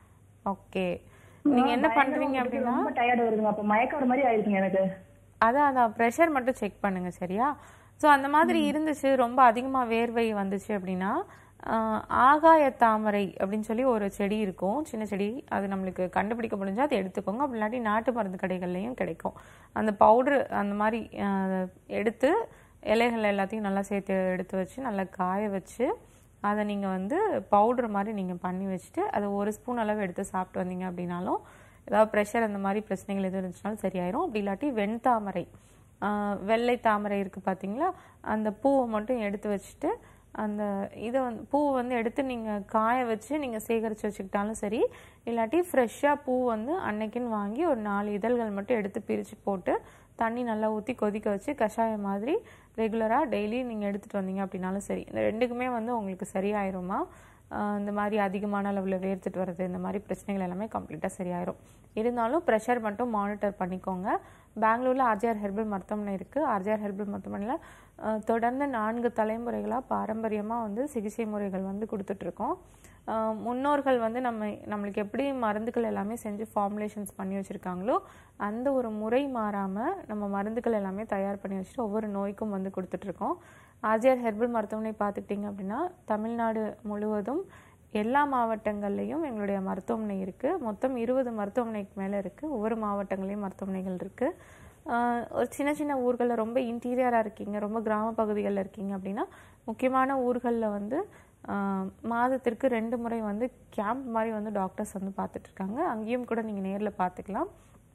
ஓகே நீங்க என்ன பண்றீங்க அப்படின்னா ரொம்ப டயர்ட் வருதுங்க அப்ப மயக்கம் வர மாதிரி ஆயிருக்குங்க எனக்கு அதான் அதான் ப்ரெஷர் மட்டும் செக் பண்ணுங்க சரியா ஸோ அந்த மாதிரி இருந்துச்சு ரொம்ப அதிகமாக வேர்வை வந்துச்சு அப்படின்னா ஆஹ், ஆகாய தாமரை அப்படின்னு சொல்லி ஒரு செடி இருக்கும் சின்ன செடி அது நம்மளுக்கு கண்டுபிடிக்க முடிஞ்சா அதை எடுத்துக்கோங்க அப்படி இல்லாட்டி நாட்டு மருந்து கடைகள்லையும் கிடைக்கும் அந்த பவுடர் அந்த மாதிரி ஆஹ், எடுத்து இலைகள் எல்லாத்தையும் நல்லா சேர்த்து எடுத்து வச்சு நல்லா காய வச்சு அதை நீங்கள் வந்து பவுடர் மாதிரி நீங்கள் பண்ணி வச்சுட்டு அதை ஒரு ஸ்பூன் அளவு எடுத்து சாப்பிட்டு வந்தீங்க அப்படின்னாலும் ஏதாவது ப்ரெஷர் அந்த மாதிரி பிரச்சனைகள் எதுவும் இருந்துச்சுனாலும் சரியாயிரும் அப்படி இல்லாட்டி வெண்தாமரை ஆஹ் வெள்ளை தாமரை இருக்குது பார்த்தீங்களா அந்த பூவை மட்டும் எடுத்து வச்சுட்டு அந்த இதை வந்து பூவை வந்து எடுத்து நீங்கள் காய வச்சு நீங்கள் சேகரித்து வச்சுக்கிட்டாலும் சரி இல்லாட்டி ஃப்ரெஷ்ஷாக பூ வந்து அன்னைக்குன்னு வாங்கி ஒரு நாலு இதழ்கள் மட்டும் எடுத்து பிரித்து போட்டு தண்ணி நல்லா ஊற்றி கொதிக்க வச்சு கஷாயம் மாதிரி ரெகுலராக டெய்லி நீங்கள் எடுத்துகிட்டு வந்தீங்க அப்படின்னாலும் சரி இந்த ரெண்டுக்குமே வந்து உங்களுக்கு சரியாயிருமா ஆஹ் இந்த மாதிரி அதிகமான அளவில் வேர்த்துட்டு வர்றது இந்த மாதிரி பிரச்சனைகள் எல்லாமே கம்ப்ளீட்டாக சரியாயிரும் இருந்தாலும் ப்ரெஷர் மட்டும் மானிட்டர் பண்ணிக்கோங்க பெங்களூரில் ஆர்ஜிஆர் ஹெர்பல் மருத்துவமனை இருக்குது ஆர்ஜிஆர் ஹெர்பல் மருத்துவமனையில் ஆஹ் தொடர்ந்து நான்கு தலைமுறைகளாக பாரம்பரியமாக வந்து சிகிச்சை முறைகள் வந்து கொடுத்துட்ருக்கோம் ஆஹ் முன்னோர்கள் வந்து நம்ம நம்மளுக்கு எப்படி மருந்துகள் எல்லாமே செஞ்சு ஃபார்முலேஷன்ஸ் பண்ணி வச்சுருக்காங்களோ அந்த ஒரு முறை மாறாமல் நம்ம மருந்துகள் எல்லாமே தயார் பண்ணி வச்சுட்டு ஒவ்வொரு நோய்க்கும் வந்து கொடுத்துட்ருக்கோம் ஆர்ஜிஆர் ஹெர்பல் மருத்துவமனை பார்த்துக்கிட்டிங்க அப்படின்னா தமிழ்நாடு முழுவதும் எல்லா மாவட்டங்கள்லேயும் எங்களுடைய மருத்துவமனை இருக்குது மொத்தம் இருபது மருத்துவமனைக்கு மேலே இருக்குது ஒவ்வொரு மாவட்டங்களையும் மருத்துவமனைகள் இருக்குது ஒரு சின்ன சின்ன ஊர்களில் ரொம்ப இன்டீரியராக இருக்கீங்க ரொம்ப கிராம பகுதிகளில் இருக்கீங்க அப்படின்னா முக்கியமான ஊர்களில் வந்து ஆஹ் மாதத்திற்கு ரெண்டு முறை வந்து கேம்ப் மாதிரி வந்து டாக்டர்ஸ் வந்து பார்த்துட்டு இருக்காங்க அங்கேயும் கூட நீங்கள் நேரில் பார்த்துக்கலாம்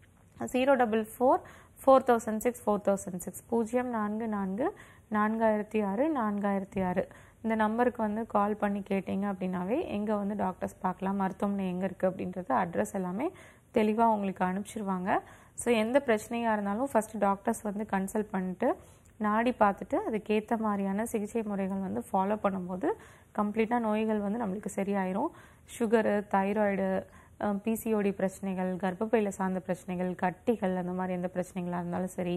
zero double four four thousand six four thousand six பூஜ்ஜியம் நான்கு நான்கு நான்காயிரத்தி ஆறு நான்காயிரத்தி ஆறு இந்த நம்பருக்கு வந்து கால் பண்ணி கேட்டீங்க அப்படின்னாவே எங்கே வந்து டாக்டர்ஸ் பார்க்கலாம் மருத்துவமனை எங்கே இருக்குது அப்படின்றது அட்ரஸ் எல்லாமே தெளிவாக உங்களுக்கு அனுப்பிச்சிருவாங்க ஸோ எந்த பிரச்சனையாக இருந்தாலும் ஃபஸ்ட்டு டாக்டர்ஸ் வந்து கன்சல்ட் பண்ணிட்டு நாடி பார்த்துட்டு அதுக்கேற்ற மாதிரியான சிகிச்சை முறைகள் வந்து ஃபாலோ பண்ணும்போது கம்ப்ளீட்டாக நோய்கள் வந்து நம்மளுக்கு சரியாயிரும் சுகரு தைராய்டு பிசிஓடி பிரச்சனைகள் கர்ப்பப்பையில் சார்ந்த பிரச்சனைகள் கட்டிகள் அந்த மாதிரி எந்த பிரச்சனைகளாக இருந்தாலும் சரி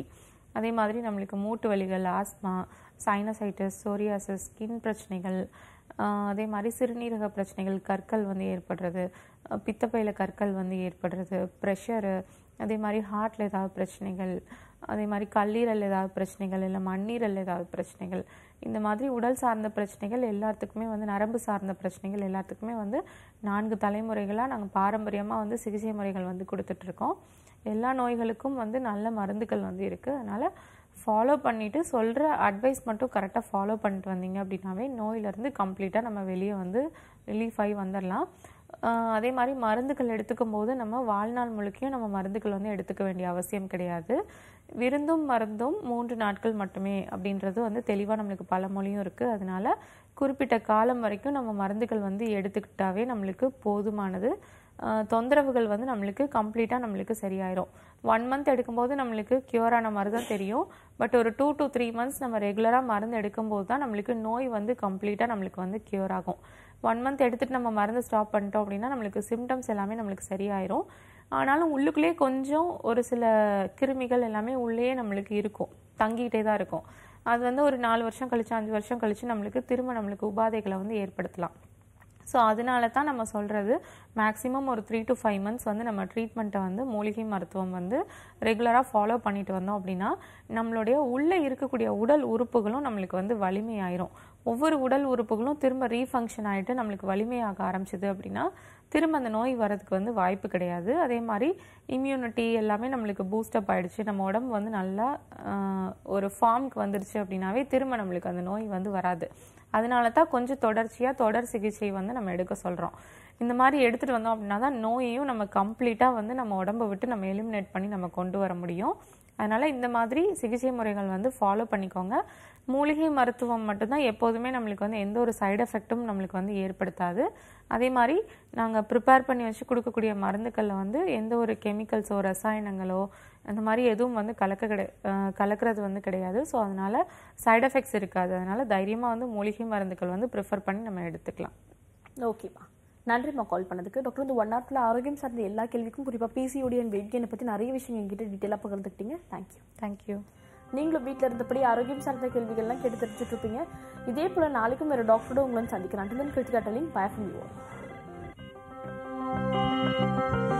அதே மாதிரி நம்மளுக்கு மூட்டு வலிகள் ஆஸ்மா சைனசைட்டிஸ் சோரியாசிஸ் ஸ்கின் பிரச்சனைகள் ஆஹ் அதே மாதிரி சிறுநீரக பிரச்சனைகள் கற்கள் வந்து ஏற்படுறது அஹ் பித்தப்பையில கற்கள் வந்து ஏற்படுறது ப்ரெஷரு அதே மாதிரி ஹார்ட்ல ஏதாவது பிரச்சனைகள் அதே மாதிரி கல்லீரல் ஏதாவது பிரச்சனைகள் இல்லை மண்ணீரல் ஏதாவது பிரச்சனைகள் இந்த மாதிரி உடல் சார்ந்த பிரச்சனைகள் எல்லாத்துக்குமே வந்து நரம்பு சார்ந்த பிரச்சனைகள் எல்லாத்துக்குமே வந்து நான்கு தலைமுறைகளாக நாங்கள் பாரம்பரியமாக வந்து சிகிச்சை முறைகள் வந்து கொடுத்துட்ருக்கோம் எல்லா நோய்களுக்கும் வந்து நல்ல மருந்துகள் வந்து இருக்குது அதனால் ஃபாலோ பண்ணிவிட்டு சொல்கிற அட்வைஸ் மட்டும் கரெக்டாக ஃபாலோ பண்ணிட்டு வந்தீங்க அப்படின்னாவே நோயிலேருந்து கம்ப்ளீட்டாக நம்ம வெளியே வந்து ரிலீஃப் ஆகி வந்துடலாம் ஆஹ் அதே மாதிரி மருந்துகள் எடுத்துக்கும் போது நம்ம வாழ்நாள் முழுக்கையும் நம்ம மருந்துகள் வந்து எடுத்துக்க வேண்டிய அவசியம் கிடையாது விருந்தும் மருந்தும் மூன்று நாட்கள் மட்டுமே அப்படின்றது வந்து தெளிவாக நம்மளுக்கு பழமொழியும் இருக்குது அதனால குறிப்பிட்ட காலம் வரைக்கும் நம்ம மருந்துகள் வந்து எடுத்துக்கிட்டாவே நம்மளுக்கு போதுமானது ஆஹ் தொந்தரவுகள் வந்து நம்மளுக்கு கம்ப்ளீட்டாக நம்மளுக்கு சரியாயிரும் ஒன் மந்த் எடுக்கும்போது நம்மளுக்கு cure ஆன மாதிரி தான் தெரியும் பட் ஒரு டூ to த்ரீ மந்த்ஸ் நம்ம ரெகுலராக மருந்து எடுக்கும்போது தான் நம்மளுக்கு நோய் வந்து கம்ப்ளீட்டாக நம்மளுக்கு வந்து க்யூர் ஆகும் ஒன் மந்த் எடுத்துட்டு நம்ம மருந்து ஸ்டாப் பண்ணிட்டோம் அப்படின்னா நம்மளுக்கு சிம்டம்ஸ் எல்லாமே நம்மளுக்கு சரியாயிரும் ஆனாலும் உள்ளுக்குள்ளேயே கொஞ்சம் ஒரு சில கிருமிகள் எல்லாமே உள்ளேயே நம்மளுக்கு இருக்கும் தங்கிட்டே தான் இருக்கும் அது வந்து ஒரு நாலு வருஷம் கழிச்சு அஞ்சு வருஷம் கழிச்சு நம்மளுக்கு திரும்ப நம்மளுக்கு உபாதைகளை வந்து ஏற்படுத்தலாம் ஸோ அதனால தான் நம்ம சொல்கிறது மேக்ஸிமம் ஒரு த்ரீ to ஃபைவ் மந்த்ஸ் வந்து நம்ம ட்ரீட்மெண்ட்டை வந்து மூலிகை மருத்துவம் வந்து ரெகுலராக ஃபாலோ பண்ணிட்டு வந்தோம் அப்படின்னா நம்மளுடைய உள்ளே இருக்கக்கூடிய உடல் உறுப்புகளும் நம்மளுக்கு வந்து வலிமையாயிரும் ஒவ்வொரு உடல் உறுப்புகளும் திரும்ப ரீஃபங்க்ஷன் ஆகிட்டு நம்மளுக்கு வலிமையாக ஆரம்பிச்சது அப்படின்னா திரும்ப அந்த நோய் வரதுக்கு வந்து வாய்ப்பு கிடையாது அதே மாதிரி இம்யூனிட்டி எல்லாமே நம்மளுக்கு பூஸ்டப் ஆயிடுச்சு நம்ம உடம்பு வந்து நல்லா ஆஹ், ஒரு ஃபார்முக்கு வந்துருச்சு அப்படின்னாவே திரும்ப நம்மளுக்கு அந்த நோய் வந்து வராது அதனால தான் கொஞ்சம் தொடர்ச்சியாக தொடர் சிகிச்சை வந்து நம்ம எடுக்க சொல்கிறோம் இந்த மாதிரி எடுத்துகிட்டு வந்தோம் அப்படின்னா தான் நோயையும் நம்ம கம்ப்ளீட்டாக வந்து நம்ம உடம்பை விட்டு நம்ம எலிமினேட் பண்ணி நம்ம கொண்டு வர முடியும் அதனால் இந்த மாதிரி சிகிச்சை முறைகள் வந்து ஃபாலோ பண்ணிக்கோங்க மூலிகை மருத்துவம் மட்டும்தான் எப்போதுமே நம்மளுக்கு வந்து எந்த ஒரு சைடு எஃபெக்ட்டும் நம்மளுக்கு வந்து ஏற்படுத்தாது அதே மாதிரி நாங்கள் ப்ரிப்பேர் பண்ணி வச்சு கொடுக்கக்கூடிய மருந்துக்களில் வந்து எந்த ஒரு கெமிக்கல்ஸோ ரசாயனங்களோ அந்த மாதிரி எதுவும் வந்து கலக்க கிடை அஹ் கலக்கிறது வந்து கிடையாது ஸோ அதனால் சைடு எஃபெக்ட்ஸ் இருக்காது அதனால் தைரியமாக வந்து மூலிகை மருந்துகள் வந்து ப்ரிஃபர் பண்ணி நம்ம எடுத்துக்கலாம் ஓகேப்பா நன்றிம்மா கால் பண்ணதுக்கு டாக்டர் இந்த ஒன் ஹவர்ல ஆரோக்கியம் சார்ந்த எல்லா கேள்விக்கும் குறிப்பாக பிசிஓடி அண்ட் வெயிட் கெயினை பற்றி நிறைய விஷயம் எங்கிட்ட டீட்டெயிலாக பகிர்ந்துக்கிட்டீங்க தேங்க்யூ தேங்க்யூ நீங்களும் வீட்டில் இருந்தபடி ஆரோக்கியம் சார்ந்த கேள்விகள்லாம் கேட்டு தெரிஞ்சுட்டு இருப்பீங்க இதே போல் நாளைக்கும் வேறு டாக்டரோட உங்களை சந்திக்கிறேன் டிலன் கிருத்திகா டெலிங் பயஃபம் யூ